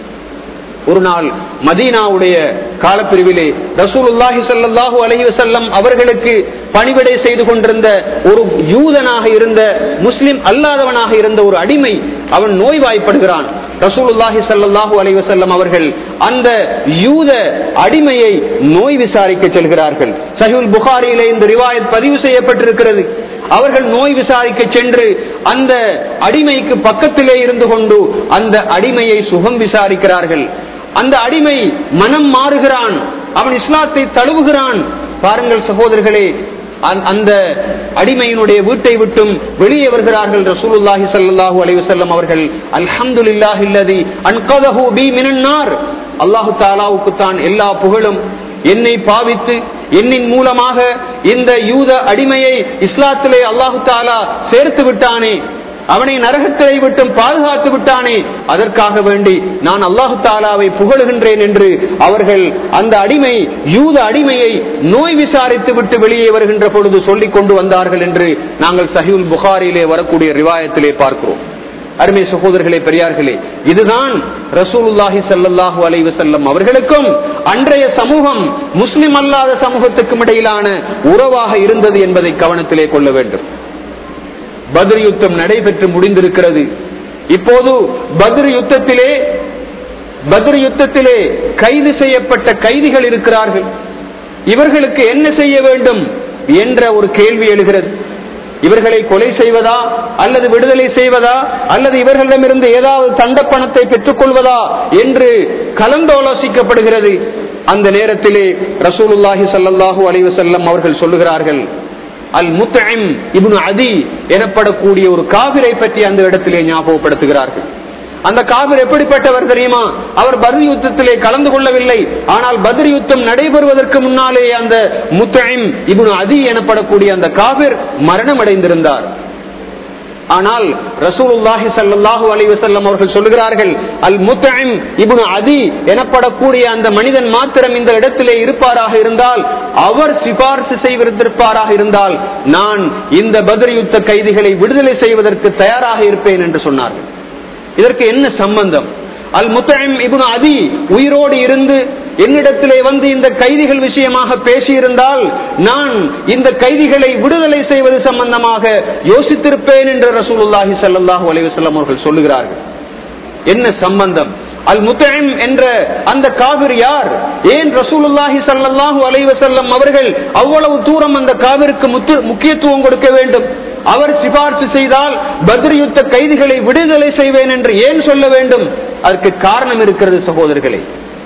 ஒரு நாள் மதீனாவுடைய காலப்பிரிவிலே ரசூலுல்லாஹி ஸல்லல்லாஹு அலைஹி வஸல்லம் அவர்களுக்கு பணிவிடை செய்து கொண்டிருந்த ஒரு யூதனாக இருந்த முஸ்லிம் அல்லாதவனாக இருந்த ஒரு அடிமை அவன் நோய்வாய்ப்படுகிறான் ரசூலுல்லாஹி ஸல்லல்லாஹு அலைஹி வஸல்லம் அவர்கள் அந்த யூத அடிமையை நோய் விசாரிக்க செல்கிறார்கள் சஹீல் புகாரியிலே இந்த ரிவாயத் பதிவு செய்யப்பட்டிருக்கிறது அவர்கள் நோய் விசாரிக்க சென்று அந்த அடிமைக்கு பக்கத்திலே இருந்து கொண்டு அந்த அடிமையை சுகம் விசாரிக்கிறார்கள் அந்த அடிமை மனம் மாறுகிறான் அவன் இஸ்லாத்தை தழுவுகிறான் பாருங்கள் சகோதரர்களே அந்த அடிமையினுடைய வீட்டை விட்டும் வெளியே வருகிறார்கள் ரசூலுல்லாஹி ஸல்லல்லாஹு அலைஹி வஸல்லம் அவர்கள் அல்ஹம்துலில்லாஹி அல்லதி அன்கதஹு பி மினன்னார் அல்லாஹ் தஆலாவுக்கு தான் எல்லா புகழும் என்னை பாவித்து என்னின் மூலமாக இந்த யூத அடிமையை இஸ்லாத்திலே அல்லாஹு தாலா சேர்த்து விட்டானே அவனை நரகத்திலே விட்டும் பாதுகாத்து விட்டானே அதற்காக வேண்டி நான் அல்லாஹு தாலாவை புகழுகின்றேன் என்று அவர்கள் அந்த அடிமை யூத அடிமையை நோய் விசாரித்து விட்டு வெளியே வருகின்ற பொழுது சொல்லிக் கொண்டு வந்தார்கள் என்று நாங்கள் சஹிவுல் புகாரிலே வரக்கூடிய ரிவாயத்திலே பார்க்கிறோம் அருமை சகோதரர்களே பெரியார்களே இதுதான் ரசூலுல்லாஹி சல்லாஹூ அலைவு செல்லம் அவர்களுக்கும் அன்றைய சமூகம் முஸ்லிம் அல்லாத சமூகத்துக்கும் இடையிலான உறவாக இருந்தது என்பதை கவனத்திலே கொள்ள வேண்டும் பத்ர் யுத்தம் நடைபெற்று முடிந்திருக்கிறது இப்போது பத்ர் யுத்தத்திலே பத்ர் யுத்தத்திலே கைது செய்யப்பட்ட கைதிகள் இருக்கிறார்கள் இவர்களுக்கு என்ன செய்ய வேண்டும் என்ற ஒரு கேள்வி எழுகிறது இவர்களை கொலை செய்வதா அல்லது விடுதலை செய்வதா அல்லது இவர்களிடமிருந்து ஏதாவது தண்ட பணத்தை பெற்றுக் கொள்வதா என்று கலந்தாலோசிக்கப்படுகிறது அந்த நேரத்திலே ரசூலுல்லாஹி சல்லாஹூ அலைவசல்லம் அவர்கள் சொல்லுகிறார்கள் அல் முத்தம் இப்னு அதி எனப்படக்கூடிய ஒரு காவிரை பற்றி அந்த இடத்திலே ஞாபகப்படுத்துகிறார்கள் அந்த காவிர் எப்படிப்பட்டவர் தெரியுமா அவர் பத்ரி யுத்தத்திலே கலந்து கொள்ளவில்லை ஆனால் பத்ரி யுத்தம் நடைபெறுவதற்கு முன்னாலே அந்த முத்தம் இப்னு அதி எனப்படக்கூடிய அந்த காவிர் மரணம் அடைந்திருந்தார் ஆனால் ரசூலுல்லாஹி ஸல்லல்லாஹு அலைஹி வஸல்லம் அவர்கள் சொல்லுகிறார்கள் அல் முத்இம் இப்னு அதி எனப்படக்கூடிய அந்த மனிதன் மாத்திரம் இந்த இடத்திலே இருப்பாராக இருந்தால் அவர் சிபார்சு செய்திருப்பாராக இருந்தால் நான் இந்த பத்ர் யுத்த கைதிகளை விடுதலை செய்வதற்கு தயாராக இருப்பேன் என்று சொன்னார்கள் இதற்கு என்ன சம்பந்தம் அல் முத்தம் இபுன் அதி உயிரோடு இருந்து என்னிடத்திலே வந்து இந்த கைதிகள் விஷயமாக பேசியிருந்தால் நான் இந்த கைதிகளை விடுதலை செய்வது சம்பந்தமாக யோசித்திருப்பேன் என்று ரசூலுல்லாஹி ஸல்லல்லாஹு அலைஹி வஸல்லம் அவர்கள் சொல்லுகிறார்கள் என்ன சம்பந்தம் அல் முத்தம் என்ற அந்த காவிர் யார் ஏன் ரசூலுல்லாஹி ஸல்லல்லாஹு அலைஹி வஸல்லம் அவர்கள் அவ்வளவு தூரம் அந்த காவிற்கு முத்து முக்கியத்துவம் கொடுக்க வேண்டும் அவர் சிபார்சு செய்தால் பத்ர் யுத்த கைதிகளை விடுதலை செய்வேன் என்று ஏன் சொல்ல வேண்டும் அதற்கு காரணம் இருக்கிறது சகோதரர்களே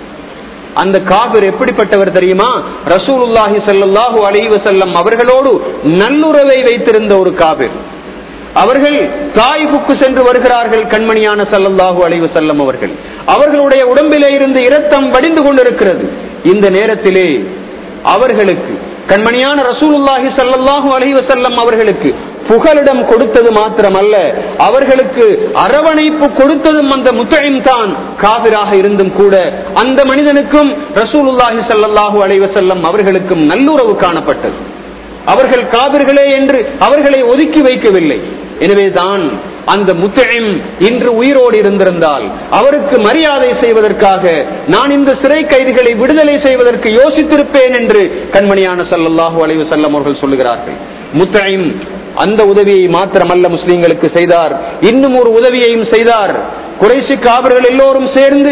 அந்த காபிர் எப்படிப்பட்டவர் தெரியுமா ரசூலுல்லாஹி ஸல்லல்லாஹு அலைஹி வஸல்லம் அவர்களோடு நல்லுறவை வைத்திருந்த ஒரு காபிர் அவர்கள் தாய்புக்கு சென்று வருகிறார்கள் கண்மணியான சல்லல்லாஹு அலைஹி வஸல்லம் அவர்கள் அவர்களுடைய உடம்பிலே இருந்து இரத்தம் வடிந்து கொண்டிருக்கிறது இந்த நேரத்திலே அவர்களுக்கு கண்மணியான ரசூலுல்லாஹி ஸல்லல்லாஹு அலைஹி வஸல்லம் அவர்களுக்கு புகலிடம் கொடுத்தது மாத்திரமல்ல அவர்களுக்கு அரவணைப்பு கொடுத்ததும் அந்த முத்தழிம் தான் காவிராக இருந்தும் கூட அந்த மனிதனுக்கும் ரசூலுல்லாஹி ஸல்லல்லாஹு அலைஹி வஸல்லம் அவர்களுக்கும் நல்லுறவு காணப்பட்டது அவர்கள் காவிர்களே என்று அவர்களை ஒதுக்கி வைக்கவில்லை எனவேதான் அந்த முத்தழிம் இன்று உயிரோடு இருந்திருந்தால் அவருக்கு மரியாதை செய்வதற்காக நான் இந்த சிறை கைதிகளை விடுதலை செய்வதற்கு யோசித்திருப்பேன் என்று கண்மணியான சல்லல்லாஹு அலைவு செல்லம் அவர்கள் சொல்லுகிறார்கள் முத்தழிம் அந்த உதவியை மாத்திரமல்ல முஸ்லிம்களுக்கு செய்தார் இன்னும் ஒரு உதவியையும் செய்தார் குறைசி காவர்கள் எல்லோரும் சேர்ந்து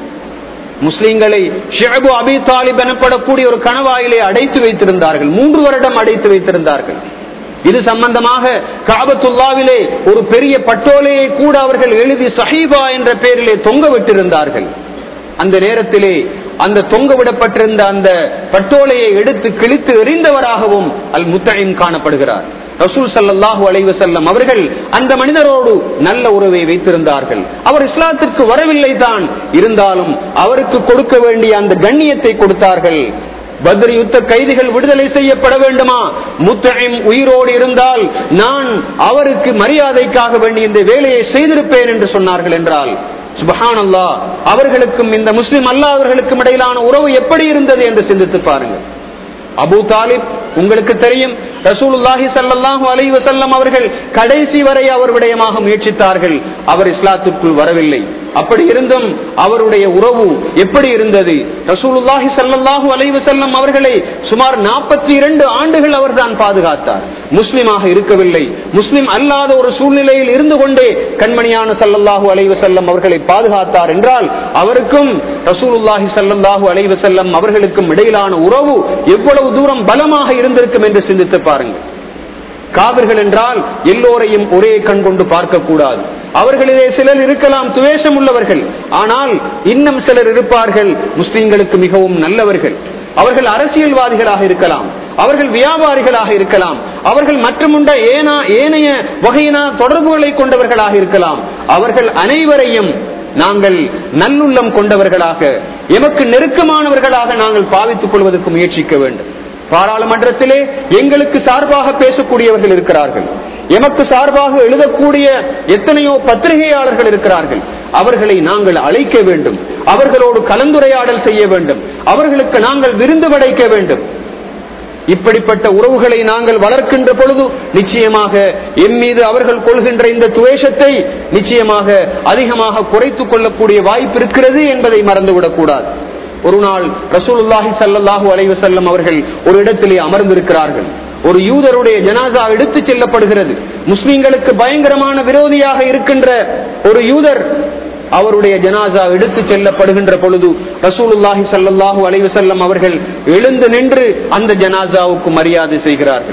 முஸ்லிம்களை ஷேபு அபி தாலிப் எனப்படக்கூடிய ஒரு கணவாயிலே அடைத்து வைத்திருந்தார்கள் மூன்று வருடம் அடைத்து வைத்திருந்தார்கள் இது சம்பந்தமாக காபத்துல்லாவிலே ஒரு பெரிய பட்டோலையை கூட அவர்கள் எழுதி சஹீபா என்ற பெயரிலே தொங்க விட்டிருந்தார்கள் அந்த நேரத்திலே அந்த தொங்க விடப்பட்டிருந்த அந்த பட்டோலையை எடுத்து கிழித்து எறிந்தவராகவும் அல் முத்தழிம் காணப்படுகிறார் ரசூல் சல்லாஹூ அலைவு செல்லம் அவர்கள் அந்த மனிதரோடு நல்ல உறவை வைத்திருந்தார்கள் அவர் இஸ்லாத்திற்கு வரவில்லை தான் இருந்தாலும் அவருக்கு கொடுக்க வேண்டிய அந்த கண்ணியத்தை கொடுத்தார்கள் பத்ரி யுத்த கைதிகள் விடுதலை செய்யப்பட வேண்டுமா முத்தழிம் உயிரோடு இருந்தால் நான் அவருக்கு மரியாதைக்காக வேண்டிய இந்த வேலையை செய்திருப்பேன் என்று சொன்னார்கள் என்றால் சுபஹான் அல்லா அவர்களுக்கும் இந்த முஸ்லிம் அல்லாதவர்களுக்கும் இடையிலான உறவு எப்படி இருந்தது என்று சிந்தித்து பாருங்கள் அபு தாலிப் உங்களுக்கு தெரியும் ரசூலுல்லாஹி சல்லாஹூ அலி வசல்லம் அவர்கள் கடைசி வரை அவர் விடயமாக முயற்சித்தார்கள் அவர் இஸ்லாத்திற்குள் வரவில்லை அப்படி இருந்தும் அவருடைய உறவு எப்படி இருந்தது ரசூலுல்லாஹி சல்லாஹூ அலி வசல்லம் அவர்களை சுமார் நாற்பத்தி இரண்டு ஆண்டுகள் அவர் தான் பாதுகாத்தார் முஸ்லிமாக இருக்கவில்லை முஸ்லிம் அல்லாத ஒரு சூழ்நிலையில் இருந்து கொண்டே கண்மணியான சல்லல்லாஹூ அலி வசல்லம் அவர்களை பாதுகாத்தார் என்றால் அவருக்கும் ரசூலுல்லாஹி சல்லாஹூ அலி வசல்லம் அவர்களுக்கும் இடையிலான உறவு எவ்வளவு தூரம் பலமாக இருந்திருக்கும் என்று சிந்தித்து பாருங்கள் காவிர்கள் என்றால் எல்லோரையும் ஒரே கண் கொண்டு பார்க்க கூடாது அவர்களிலே சிலர் இருக்கலாம் துவேஷம் உள்ளவர்கள் ஆனால் இன்னும் சிலர் இருப்பார்கள் முஸ்லிம்களுக்கு மிகவும் நல்லவர்கள் அவர்கள் அரசியல்வாதிகளாக இருக்கலாம் அவர்கள் வியாபாரிகளாக இருக்கலாம் அவர்கள் மற்றமுண்ட ஏனா ஏனைய வகையின தொடர்புகளை கொண்டவர்களாக இருக்கலாம் அவர்கள் அனைவரையும் நாங்கள் நல்லுள்ளம் கொண்டவர்களாக எமக்கு நெருக்கமானவர்களாக நாங்கள் பாவித்துக் கொள்வதற்கு முயற்சிக்க வேண்டும் பாராளுமன்றத்திலே எங்களுக்கு சார்பாக பேசக்கூடியவர்கள் இருக்கிறார்கள் எமக்கு சார்பாக எழுதக்கூடிய எத்தனையோ பத்திரிகையாளர்கள் இருக்கிறார்கள் அவர்களை நாங்கள் அழைக்க வேண்டும் அவர்களோடு கலந்துரையாடல் செய்ய வேண்டும் அவர்களுக்கு நாங்கள் விருந்து படைக்க வேண்டும் இப்படிப்பட்ட உறவுகளை நாங்கள் வளர்க்கின்ற பொழுது நிச்சயமாக என் மீது அவர்கள் கொள்கின்ற இந்த துவேஷத்தை நிச்சயமாக அதிகமாக குறைத்துக் கொள்ளக்கூடிய வாய்ப்பு இருக்கிறது என்பதை மறந்துவிடக் கூடாது ஒரு நாள் ரசூலுல்லாஹி சல்லாஹூ அலைவ செல்லம் அவர்கள் ஒரு இடத்திலே அமர்ந்திருக்கிறார்கள் ஒரு யூதருடைய ஜனாசா எடுத்துச் செல்லப்படுகிறது முஸ்லிம்களுக்கு பயங்கரமான விரோதியாக இருக்கின்ற ஒரு யூதர் அவருடைய ஜனாசா எடுத்து செல்லப்படுகின்ற பொழுது ரசூலுல்லாஹி சல்லாஹூ அலைவ செல்லம் அவர்கள் எழுந்து நின்று அந்த ஜனாசாவுக்கு மரியாதை செய்கிறார்கள்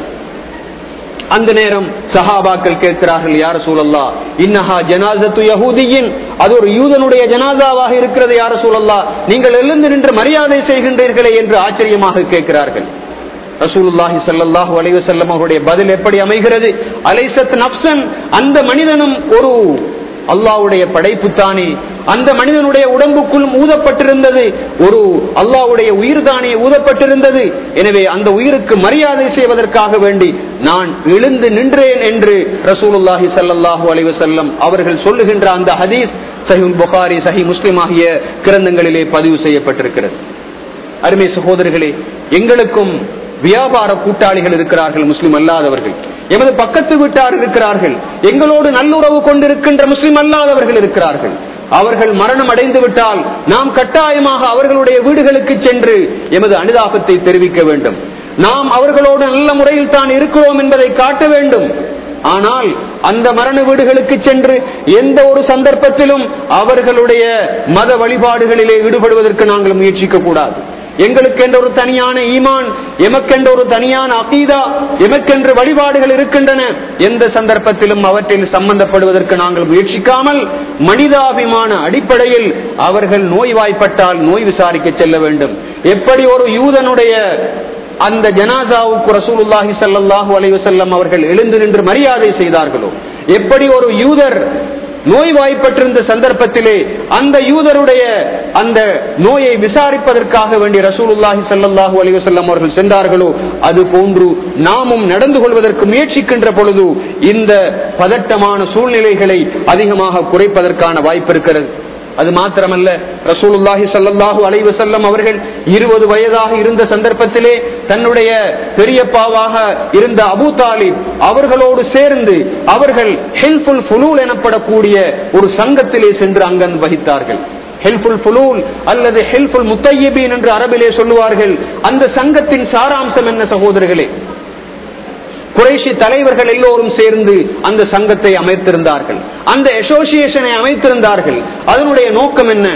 அந்த நேரம் சஹாபாக்கள் கேட்கிறார்கள் யார சூழல்லா இன்னஹா ஜனாசத்து யஹூதியின் அது ஒரு யூதனுடைய ஜனாசாவாக இருக்கிறது யார சூழல்லா நீங்கள் எழுந்து நின்று மரியாதை செய்கின்றீர்களே என்று ஆச்சரியமாக கேட்கிறார்கள் ரசூலுல்லாஹி சல்லாஹூ அலைவ செல்லம் அவருடைய பதில் எப்படி அமைகிறது அலைசத் நப்சன் அந்த மனிதனும் ஒரு அல்லாவுடைய படைப்பு தானே அந்த மனிதனுடைய உடம்புக்குள்ளும் ஊதப்பட்டிருந்தது ஒரு அல்லாவுடைய உயிர் தானே ஊதப்பட்டிருந்தது எனவே அந்த உயிருக்கு மரியாதை செய்வதற்காக வேண்டி நான் எழுந்து நின்றேன் என்று ரசூலுல்லாஹி ஸல்லல்லாஹு அலைஹி வஸல்லம் அவர்கள் சொல்லுகின்ற அந்த ஹதீஸ் சஹி புகாரி சஹி முஸ்லிம் ஆகிய கிரந்தங்களிலே பதிவு செய்யப்பட்டிருக்கிறது அருமை சகோதரர்களே எங்களுக்கும் வியாபார கூட்டாளிகள் இருக்கிறார்கள் முஸ்லிம் அல்லாதவர்கள் எமது பக்கத்து வீட்டார் இருக்கிறார்கள் எங்களோடு நல்லுறவு கொண்டிருக்கின்ற முஸ்லிம் அல்லாதவர்கள் இருக்கிறார்கள் அவர்கள் மரணம் அடைந்து விட்டால் நாம் கட்டாயமாக அவர்களுடைய வீடுகளுக்கு சென்று எமது அனுதாபத்தை தெரிவிக்க வேண்டும் நாம் அவர்களோடு நல்ல முறையில் தான் இருக்கிறோம் என்பதை காட்ட வேண்டும் ஆனால் அந்த மரண வீடுகளுக்கு சென்று எந்த ஒரு சந்தர்ப்பத்திலும் அவர்களுடைய மத வழிபாடுகளிலே ஈடுபடுவதற்கு நாங்கள் முயற்சிக்க கூடாது எங்களுக்கென்ற ஒரு தனியான ஈமான் எமக்கென்ற ஒரு தனியான அகீதா எமக்கென்று வழிபாடுகள் இருக்கின்றன எந்த சந்தர்ப்பத்திலும் அவற்றில் சம்பந்தப்படுவதற்கு நாங்கள் முயற்சிக்காமல் மனிதாபிமான அடிப்படையில் அவர்கள் நோய்வாய்ப்பட்டால் நோய் விசாரிக்க செல்ல வேண்டும் எப்படி ஒரு யூதனுடைய அந்த ஜனாசாவுக்கு ரசூலுல்லாஹி ஸல்லல்லாஹு அலைஹி வஸல்லம் அவர்கள் எழுந்து நின்று மரியாதை செய்தார்களோ எப்படி ஒரு யூதர் நோய்வாய்ப்பட்டிருந்த சந்தர்ப்பத்திலே அந்த யூதருடைய அந்த நோயை விசாரிப்பதற்காக வேண்டிய ரசூலுல்லாஹி ஸல்லல்லாஹு அலைஹி வஸல்லம் அவர்கள் சென்றார்களோ அது போன்று நாமும் நடந்து கொள்வதற்கு முயற்சிக்கின்ற பொழுது இந்த பதட்டமான சூழ்நிலைகளை அதிகமாக குறைப்பதற்கான வாய்ப்பு இருக்கிறது அது மாத்திரமல்ல ரசூலுல்லாஹி ஸல்லல்லாஹு அலைஹி வஸல்லம் அவர்கள் இருபது வயதாக இருந்த சந்தர்ப்பத்திலே தன்னுடைய பெரியப்பாவாக இருந்த அபூ தாலிப் அவர்களோடு சேர்ந்து அவர்கள் ஹெல்ஃபுல் ஃபுலூல் எனப்படக்கூடிய ஒரு சங்கத்திலே சென்று அங்கன் வகித்தார்கள் ஹெல்ஃபுல் ஃபுலூல் அல்லது ஹெல்ஃபுல் முத்தையபீன் என்று அரபிலே சொல்லுவார்கள் அந்த சங்கத்தின் சாராம்சம் என்ன சகோதரர்களே குறைஷி தலைவர்கள் எல்லோரும் சேர்ந்து அந்த சங்கத்தை அமைத்திருந்தார்கள் அந்த அசோசியேஷனை அமைத்திருந்தார்கள் அதனுடைய நோக்கம் என்ன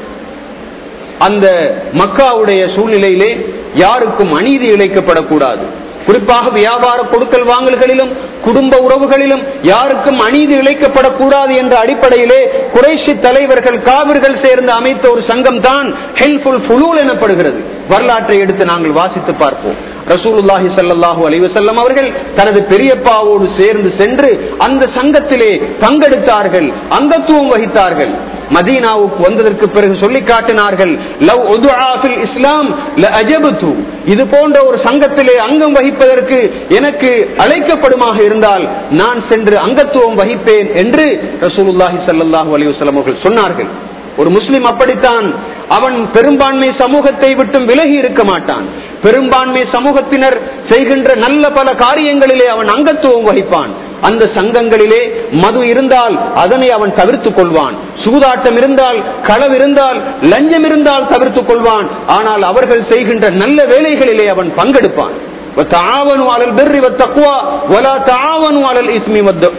அந்த மக்காவுடைய சூழ்நிலையிலே யாருக்கும் அநீதி இழைக்கப்படக்கூடாது குறிப்பாக வியாபார கொடுக்கல் வாங்கல்களிலும் குடும்ப உறவுகளிலும் யாருக்கும் அநீதி இழைக்கப்படக்கூடாது என்ற அடிப்படையிலே குறைஷி தலைவர்கள் காவிர்கள் சேர்ந்து அமைத்த ஒரு சங்கம் தான் ஹெல்ஃபுல் ஃபுலூல் எனப்படுகிறது வரலாற்றை எடுத்து நாங்கள் வாசித்து பார்ப்போம் ரசூலுல்லாஹி ஸல்லல்லாஹு அலைஹி வஸல்லம் அவர்கள் தனது பெரியப்பாவோடு சேர்ந்து சென்று அந்த சங்கத்திலே பங்கெடுத்தார்கள் அங்கத்துவம் வகித்தார்கள் மதீனாவுக்கு வந்ததற்கு பிறகு சொல்லி காட்டினார்கள் லவ் உதுஆ ஃபில் இஸ்லாம் லஅஜபது இது போன்ற ஒரு சங்கத்திலே அங்கம் வகிப்பதற்கு எனக்கு அழைக்கப்படுமாக இருந்தால் நான் சென்று அங்கத்துவம் வகிப்பேன் என்று ரசூலுல்லாஹி ஸல்லல்லாஹு அலைஹி வஸல்லம் அவர்கள் சொன்னார்கள் ஒரு முஸ்லிம் அப்படித்தான் அவன் பெரும்பான்மை சமூகத்தை விட்டும் விலகி இருக்க மாட்டான் பெரும்பான்மை சமூகத்தினர் செய்கின்ற நல்ல பல காரியங்களிலே அவன் அங்கத்துவம் வகிப்பான் அந்த சங்கங்களிலே மது இருந்தால் அதனை அவன் தவிர்த்துக் கொள்வான் சூதாட்டம் இருந்தால் களவு இருந்தால் லஞ்சம் இருந்தால் தவிர்த்துக் கொள்வான் ஆனால் அவர்கள் செய்கின்ற நல்ல வேலைகளிலே அவன் பங்கெடுப்பான் وتعاونوا على البر والتقوى ولا تعاونوا على الاثم والد-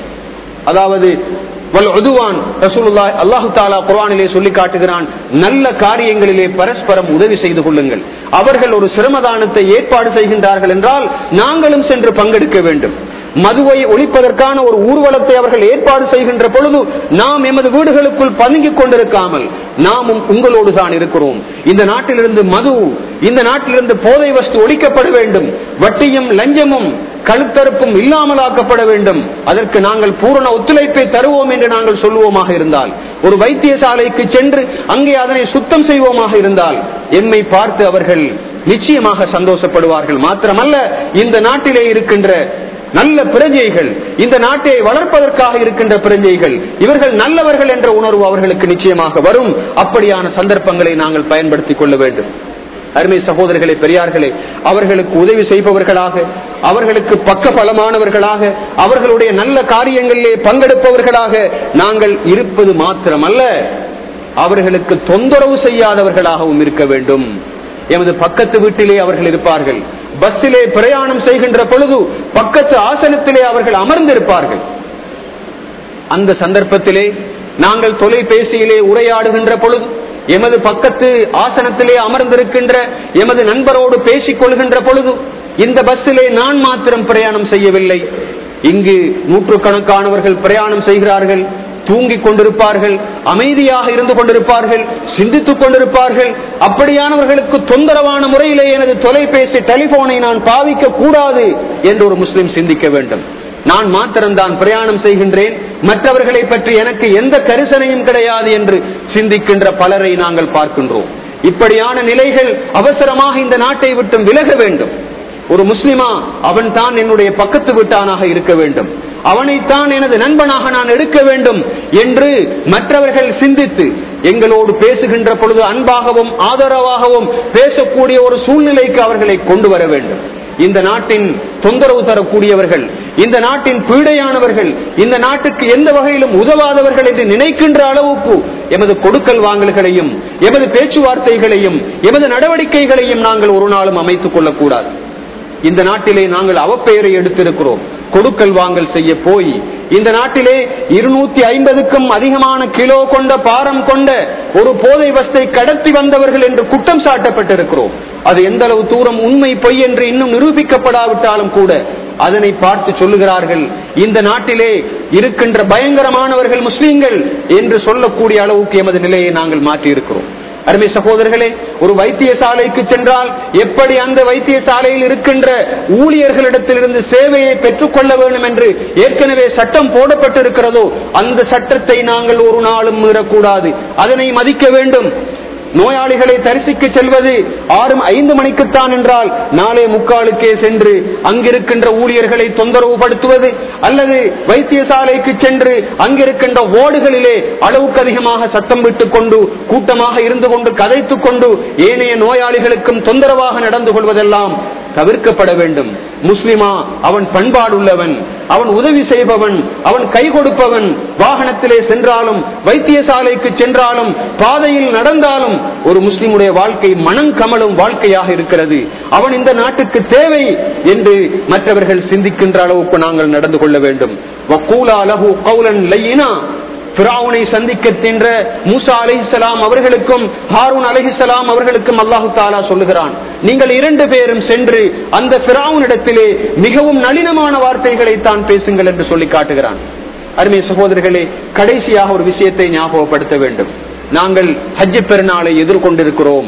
அதாவது வல்உதுவான் ரசூலுல்லாஹ் அல்லாஹு தாலா குர்ஆனிலே சொல்லி காட்டுகிறான் நல்ல காரியங்களிலே பரஸ்பரம் உதவி செய்து கொள்ளுங்கள் அவர்கள் ஒரு சிரமதானத்தை ஏற்பாடு செய்கின்றார்கள் என்றால் நாங்களும் சென்று பங்கெடுக்க வேண்டும் மதுவை ஒழிப்பதற்கான ஒரு ஊர்வலத்தை அவர்கள் ஏற்பாடு செய்கின்ற பொழுது நாம் எமது வீடுகளுக்குள் பதுங்கிக் கொண்டிருக்காமல் நாமும் உங்களோடு தான் இருக்கிறோம் இந்த நாட்டிலிருந்து மது இந்த நாட்டிலிருந்து போதை வஸ்து ஒழிக்கப்பட வேண்டும் வட்டியும் லஞ்சமும் கழுத்தறுப்பும் இல்லாமலாக்கப்பட வேண்டும் அதற்கு நாங்கள் பூரண ஒத்துழைப்பை தருவோம் என்று நாங்கள் சொல்லுவோமாக இருந்தால் ஒரு வைத்தியசாலைக்கு சென்று அங்கே அதனை சுத்தம் செய்வோமாக இருந்தால் எம்மை பார்த்து அவர்கள் நிச்சயமாக சந்தோஷப்படுவார்கள் மாத்திரமல்ல இந்த நாட்டிலே இருக்கின்ற நல்ல பிரஜைகள் இந்த நாட்டை வளர்ப்பதற்காக இருக்கின்ற பிரஜைகள் இவர்கள் நல்லவர்கள் என்ற உணர்வு அவர்களுக்கு நிச்சயமாக வரும் அப்படியான சந்தர்ப்பங்களை நாங்கள் பயன்படுத்திக் கொள்ள வேண்டும் அருமை சகோதரர்களே பெரியார்களே அவர்களுக்கு உதவி செய்பவர்களாக அவர்களுக்கு பக்க பலமானவர்களாக அவர்களுடைய நல்ல காரியங்களிலே பங்கெடுப்பவர்களாக நாங்கள் இருப்பது மாத்திரமல்ல அவர்களுக்கு தொந்தரவு செய்யாதவர்களாகவும் இருக்க வேண்டும் எமது பக்கத்து வீட்டிலே அவர்கள் இருப்பார்கள் பஸ்ஸிலே பிரயாணம் செய்கின்ற பொழுது பக்கத்து ஆசனத்திலே அவர்கள் அமர்ந்திருப்பார்கள் அந்த சந்தர்ப்பத்திலே நாங்கள் தொலைபேசியிலே உரையாடுகின்ற பொழுது எமது பக்கத்து ஆசனத்திலே அமர்ந்திருக்கின்ற எமது நண்பரோடு பேசிக் கொள்கின்ற பொழுது இந்த பஸ்ஸிலே நான் மாத்திரம் பிரயாணம் செய்யவில்லை இங்கு நூற்றுக்கணக்கானவர்கள் பிரயாணம் செய்கிறார்கள் தூங்கிக் கொண்டிருப்பார்கள் அமைதியாக இருந்து கொண்டிருப்பார்கள் சிந்தித்துக் கொண்டிருப்பார்கள் அப்படியானவர்களுக்கு தொந்தரவான முறையிலே எனது தொலைபேசி டெலிபோனை நான் பாவிக்க கூடாது என்று ஒரு முஸ்லிம் சிந்திக்க வேண்டும் நான் மாத்திரம்தான் பிரயாணம் செய்கின்றேன் மற்றவர்களை பற்றி எனக்கு எந்த கரிசனையும் கிடையாது என்று சிந்திக்கின்ற பலரை நாங்கள் பார்க்கின்றோம் இப்படியான நிலைகள் அவசரமாக இந்த நாட்டை விட்டு விலக வேண்டும் ஒரு முஸ்லிமா அவன் தான் என்னுடைய பக்கத்து வீட்டானாக இருக்க வேண்டும் அவனைத்தான் எனது நண்பனாக நான் எடுக்க வேண்டும் என்று மற்றவர்கள் சிந்தித்து எங்களோடு பேசுகின்ற பொழுது அன்பாகவும் ஆதரவாகவும் பேசக்கூடிய ஒரு சூழ்நிலைக்கு அவர்களை கொண்டு வர வேண்டும் இந்த நாட்டின் தொந்தரவு தரக்கூடியவர்கள் இந்த நாட்டின் பீடையானவர்கள் இந்த நாட்டுக்கு எந்த வகையிலும் உதவாதவர்கள் என்று நினைக்கின்ற அளவுக்கு எமது கொடுக்கல் வாங்கல்களையும் எமது பேச்சுவார்த்தைகளையும் எமது நடவடிக்கைகளையும் நாங்கள் ஒரு நாளும் அமைத்துக் கொள்ளக்கூடாது இந்த நாட்டிலே நாங்கள் அவப்பெயரை எடுத்திருக்கிறோம் கொடுக்கல் வாங்கல் செய்ய போய் இந்த நாட்டிலே இருநூத்தி ஐம்பதுக்கும் அதிகமான கிலோ கொண்ட பாரம் கொண்ட ஒரு போதை வஸ்தை கடத்தி வந்தவர்கள் என்று குற்றம் சாட்டப்பட்டிருக்கிறோம் அது எந்த அளவு தூரம் உண்மை பொய் என்று இன்னும் நிரூபிக்கப்படாவிட்டாலும் கூட அதனை பார்த்து சொல்லுகிறார்கள் இந்த நாட்டிலே இருக்கின்ற பயங்கரமானவர்கள் முஸ்லீம்கள் என்று சொல்லக்கூடிய அளவுக்கு எமது நிலையை நாங்கள் மாற்றியிருக்கிறோம் அருமை சகோதரர்களே ஒரு வைத்தியசாலைக்கு சென்றால் எப்படி அந்த வைத்தியசாலையில் இருக்கின்ற ஊழியர்களிடத்திலிருந்து சேவையை பெற்றுக்கொள்ள வேண்டும் என்று ஏற்கனவே சட்டம் போடப்பட்டிருக்கிறதோ அந்த சட்டத்தை நாங்கள் ஒரு நாளும் மீறக்கூடாது அதனை மதிக்க வேண்டும் நோயாளிகளை தரிசிக்க செல்வது ஆறு ஐந்து மணிக்குத்தான் என்றால் நாளே முக்காலுக்கே சென்று அங்கிருக்கின்ற ஊழியர்களை தொந்தரவு படுத்துவது அல்லது வைத்தியசாலைக்கு சென்று அங்கிருக்கின்ற ஓடுகளிலே அளவுக்கு அதிகமாக சத்தம் விட்டுக் கொண்டு கூட்டமாக இருந்து கொண்டு கதைத்துக் கொண்டு ஏனைய நோயாளிகளுக்கும் தொந்தரவாக நடந்து கொள்வதெல்லாம் தவிர்க்கப்பட வேண்டும் முஸ்லிமா அவன் பண்பாடுள்ளவன் அவன் உதவி செய்பவன் அவன் கை கொடுப்பவன் வாகனத்திலே சென்றாலும் வைத்தியசாலைக்கு சென்றாலும் பாதையில் நடந்தாலும் ஒரு முஸ்லிமுடைய வாழ்க்கை மனம் கமலும் வாழ்க்கையாக இருக்கிறது அவன் இந்த நாட்டுக்கு தேவை என்று மற்றவர்கள் சிந்திக்கின்ற அளவுக்கு நாங்கள் நடந்து கொள்ள வேண்டும் வக்கூலா லஹு கௌலன் லையினா பிராவுனை சந்திக்க சென்ற மூசா அலிஹிசலாம் அவர்களுக்கும் ஹாரூன் அலிஹிசலாம் அவர்களுக்கும் அல்லாஹு தாலா சொல்லுகிறான் நீங்கள் இரண்டு பேரும் சென்று அந்த பிராவுனிடத்திலே மிகவும் நளினமான வார்த்தைகளை தான் பேசுங்கள் என்று சொல்லி காட்டுகிறான் அருமை சகோதரர்களே கடைசியாக ஒரு விஷயத்தை ஞாபகப்படுத்த வேண்டும் நாங்கள் ஹஜ்ஜி பெருநாளை எதிர்கொண்டிருக்கிறோம்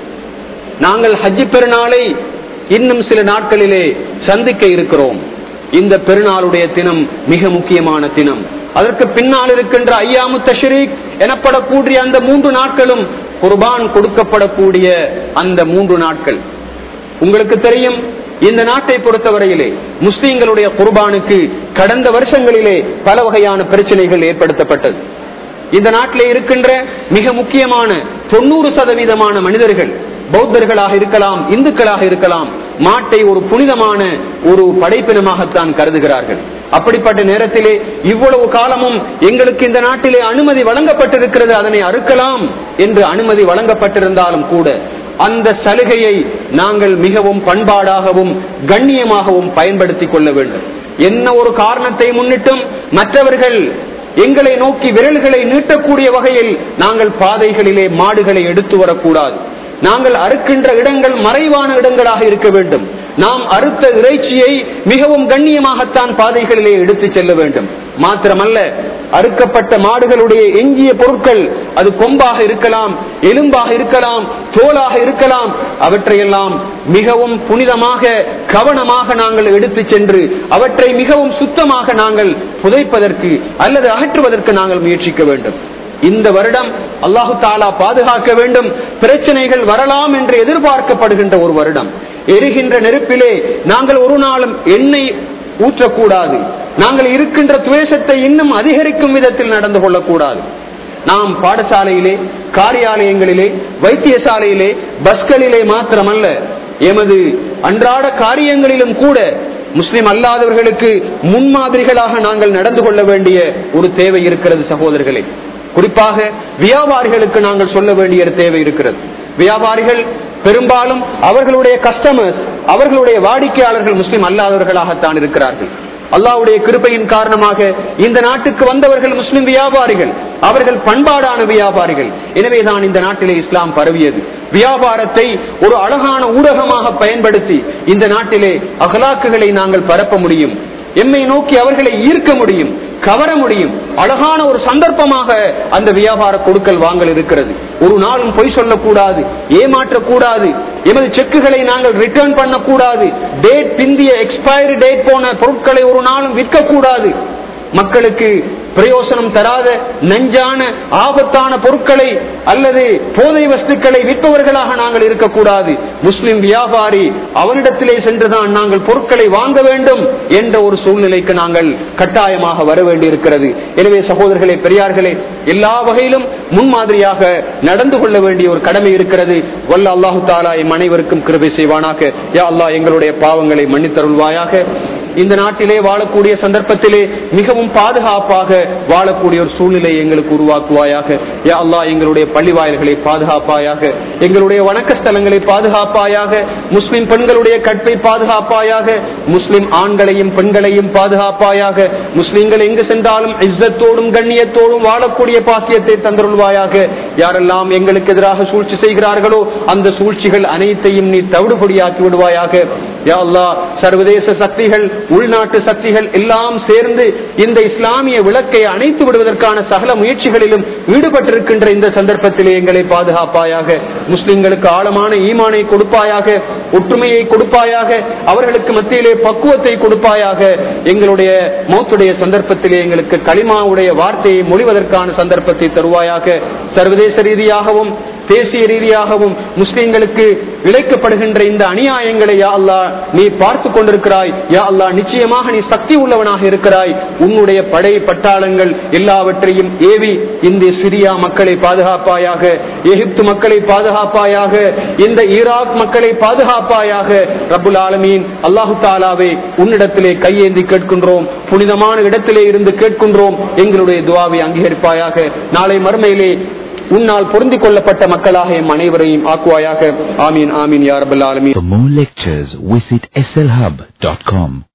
நாங்கள் ஹஜ்ஜி பெருநாளை இன்னும் சில நாட்களிலே சந்திக்க இருக்கிறோம் இந்த பெருநாளுடைய தினம் மிக முக்கியமான தினம் அதற்கு பின்னால் இருக்கின்ற ஐயாமு தஷரீக் எனப்படக்கூடிய அந்த மூன்று நாட்களும் குர்பான் கொடுக்கப்படக்கூடிய அந்த மூன்று நாட்கள் உங்களுக்கு தெரியும் இந்த நாட்டை பொறுத்தவரையிலே முஸ்லீம்களுடைய குர்பானுக்கு கடந்த வருஷங்களிலே பல வகையான பிரச்சனைகள் ஏற்படுத்தப்பட்டது இந்த நாட்டிலே இருக்கின்ற மிக முக்கியமான தொண்ணூறு சதவீதமான மனிதர்கள் பௌத்தர்களாக இருக்கலாம் இந்துக்களாக இருக்கலாம் மாட்டை ஒரு புனிதமான ஒரு படைப்பினமாகத்தான் கருதுகிறார்கள் அப்படிப்பட்ட நேரத்திலே இவ்வளவு காலமும் எங்களுக்கு இந்த நாட்டிலே அனுமதி வழங்கப்பட்டிருக்கிறது அதனை அறுக்கலாம் என்று அனுமதி வழங்கப்பட்டிருந்தாலும் கூட அந்த சலுகையை நாங்கள் மிகவும் பண்பாடாகவும் கண்ணியமாகவும் பயன்படுத்திக் கொள்ள வேண்டும் என்ன ஒரு காரணத்தை முன்னிட்டும் மற்றவர்கள் எங்களை நோக்கி விரல்களை நீட்டக்கூடிய வகையில் நாங்கள் பாதைகளிலே மாடுகளை எடுத்து வரக்கூடாது நாங்கள் அறுக்கின்ற இடங்கள் மறைவான இடங்களாக இருக்க வேண்டும் நாம் அறுத்த இறைச்சியை மிகவும் கண்ணியமாகத்தான் பாதைகளிலே எடுத்து செல்ல வேண்டும் மாத்திரமல்ல அறுக்கப்பட்ட மாடுகளுடைய எஞ்சிய பொருட்கள் அது கொம்பாக இருக்கலாம் எலும்பாக இருக்கலாம் தோலாக இருக்கலாம் அவற்றையெல்லாம் மிகவும் புனிதமாக கவனமாக நாங்கள் எடுத்து சென்று அவற்றை மிகவும் சுத்தமாக நாங்கள் புதைப்பதற்கு அல்லது அகற்றுவதற்கு நாங்கள் முயற்சிக்க வேண்டும் இந்த வருடம் அல்லாஹு தாலா பாதுகாக்க வேண்டும் பிரச்சனைகள் வரலாம் என்று எதிர்பார்க்கப்படுகின்ற ஒரு வருடம் எரிகின்ற நெருப்பிலே நாங்கள் ஒரு நாளும் எண்ணெய் ஊற்றக்கூடாது நாங்கள் இருக்கின்ற துவேஷத்தை இன்னும் அதிகரிக்கும் விதத்தில் நடந்து கொள்ளக்கூடாது நாம் பாடசாலையிலே காரியாலயங்களிலே வைத்தியசாலையிலே பஸ்களிலே மாத்திரமல்ல எமது அன்றாட காரியங்களிலும் கூட முஸ்லிம் அல்லாதவர்களுக்கு முன்மாதிரிகளாக நாங்கள் நடந்து கொள்ள வேண்டிய ஒரு தேவை இருக்கிறது சகோதரர்களே குறிப்பாக வியாபாரிகளுக்கு நாங்கள் சொல்ல வேண்டிய தேவை இருக்கிறது வியாபாரிகள் பெரும்பாலும் அவர்களுடைய கஸ்டமர்ஸ் அவர்களுடைய வாடிக்கையாளர்கள் முஸ்லிம் அல்லாதவர்களாகத்தான் இருக்கிறார்கள் அல்லாவுடைய கிருப்பையின் காரணமாக இந்த நாட்டுக்கு வந்தவர்கள் முஸ்லிம் வியாபாரிகள் அவர்கள் பண்பாடான வியாபாரிகள் எனவேதான் இந்த நாட்டிலே இஸ்லாம் பரவியது வியாபாரத்தை ஒரு அழகான ஊடகமாக பயன்படுத்தி இந்த நாட்டிலே அகலாக்குகளை நாங்கள் பரப்ப முடியும் எம்மை நோக்கி அவர்களை ஈர்க்க முடியும் கவர முடியும் அழகான ஒரு சந்தர்ப்பமாக அந்த வியாபார கொடுக்கல் வாங்கல் இருக்கிறது ஒரு நாளும் பொய் சொல்லக்கூடாது ஏமாற்றக்கூடாது எமது செக்குகளை நாங்கள் ரிட்டர்ன் பண்ணக்கூடாது டேட் பிந்திய எக்ஸ்பயரி டேட் போன பொருட்களை ஒரு நாளும் விற்கக்கூடாது மக்களுக்கு பிரயோசனம் தராத நஞ்சான ஆபத்தான பொருட்களை அல்லது போதை வஸ்துக்களை விற்பவர்களாக நாங்கள் இருக்கக்கூடாது முஸ்லிம் வியாபாரி அவனிடத்திலே சென்றுதான் நாங்கள் பொருட்களை வாங்க வேண்டும் என்ற ஒரு சூழ்நிலைக்கு நாங்கள் கட்டாயமாக வர வேண்டியிருக்கிறது எனவே சகோதரர்களே பெரியார்களே எல்லா வகையிலும் முன்மாதிரியாக நடந்து கொள்ள வேண்டிய ஒரு கடமை இருக்கிறது வல்ல அல்லாஹு தாலா எம் அனைவருக்கும் கிருபை செய்வானாக யா அல்லாஹ் எங்களுடைய பாவங்களை மன்னித்தருள்வாயாக இந்த நாட்டிலே வாழக்கூடிய சந்தர்ப்பத்திலே மிகவும் பாதுகாப்பாக வாழக்கூடிய ஒரு சூழ்நிலை எங்களுக்கு உருவாக்குவாயாக யா அல்லாஹ் எங்களுடைய பள்ளி வாயில்களை பாதுகாப்பாயாக எங்களுடைய வணக்க ஸ்தலங்களை பாதுகாப்பாயாக முஸ்லிம் பெண்களுடைய கற்பை பாதுகாப்பாயாக முஸ்லிம் ஆண்களையும் பெண்களையும் பாதுகாப்பாயாக முஸ்லிம்கள் எங்கு சென்றாலும் இஸ்ஸத்தோடும் கண்ணியத்தோடும் வாழக்கூடிய பாக்கியத்தை தந்தருள்வாயாக யாரெல்லாம் எங்களுக்கு எதிராக சூழ்ச்சி செய்கிறார்களோ அந்த சூழ்ச்சிகள் அனைத்தையும் நீ தவிடுபடியாக்கி விடுவாயாக யா அல்லாஹ் சர்வதேச சக்திகள் உள்நாட்டு சக்திகள் எல்லாம் சேர்ந்து இந்த இஸ்லாமிய விளக்கை அணைத்து விடுவதற்கான சகல முயற்சிகளிலும் ஈடுபட்டிருக்கின்ற இந்த சந்தர்ப்பத்திலே எங்களை பாதுகாப்பாயாக முஸ்லிம்களுக்கு ஆழமான ஈமானை கொடுப்பாயாக ஒற்றுமையை கொடுப்பாயாக அவர்களுக்கு மத்தியிலே பக்குவத்தை கொடுப்பாயாக எங்களுடைய மௌத்துடைய சந்தர்ப்பத்திலே எங்களுக்கு களிமாவுடைய வார்த்தையை மொழிவதற்கான சந்தர்ப்பத்தை தருவாயாக சர்வதேச ரீதியாகவும் தேசிய ரீதியாகவும் முஸ்லிம்களுக்கு இழைக்கப்படுகின்ற இந்த அநியாயங்களை யா அல்லா நீ பார்த்து கொண்டிருக்கிறாய் யா அல்லா நிச்சயமாக நீ சக்தி உள்ளவனாக இருக்கிறாய் உன்னுடைய படை பட்டாளங்கள் எல்லாவற்றையும் ஏவி இந்த சிரியா மக்களை பாதுகாப்பாயாக எகிப்து மக்களை பாதுகாப்பாயாக இந்த ஈராக் மக்களை பாதுகாப்பாயாக ரபுல் ஆலமீன் அல்லாஹு தாலாவை உன்னிடத்திலே கையேந்தி கேட்கின்றோம் புனிதமான இடத்திலே இருந்து கேட்கின்றோம் எங்களுடைய துவாவை அங்கீகரிப்பாயாக நாளை மறுமையிலே உன்னால் பொருந்திக் கொள்ளப்பட்ட மக்களாக எம் அனைவரையும் ஆக்குவாயாக ஆமீன் ஆமீன் யாரபுல் ஆலமீன் For more lectures, visit slhub.com.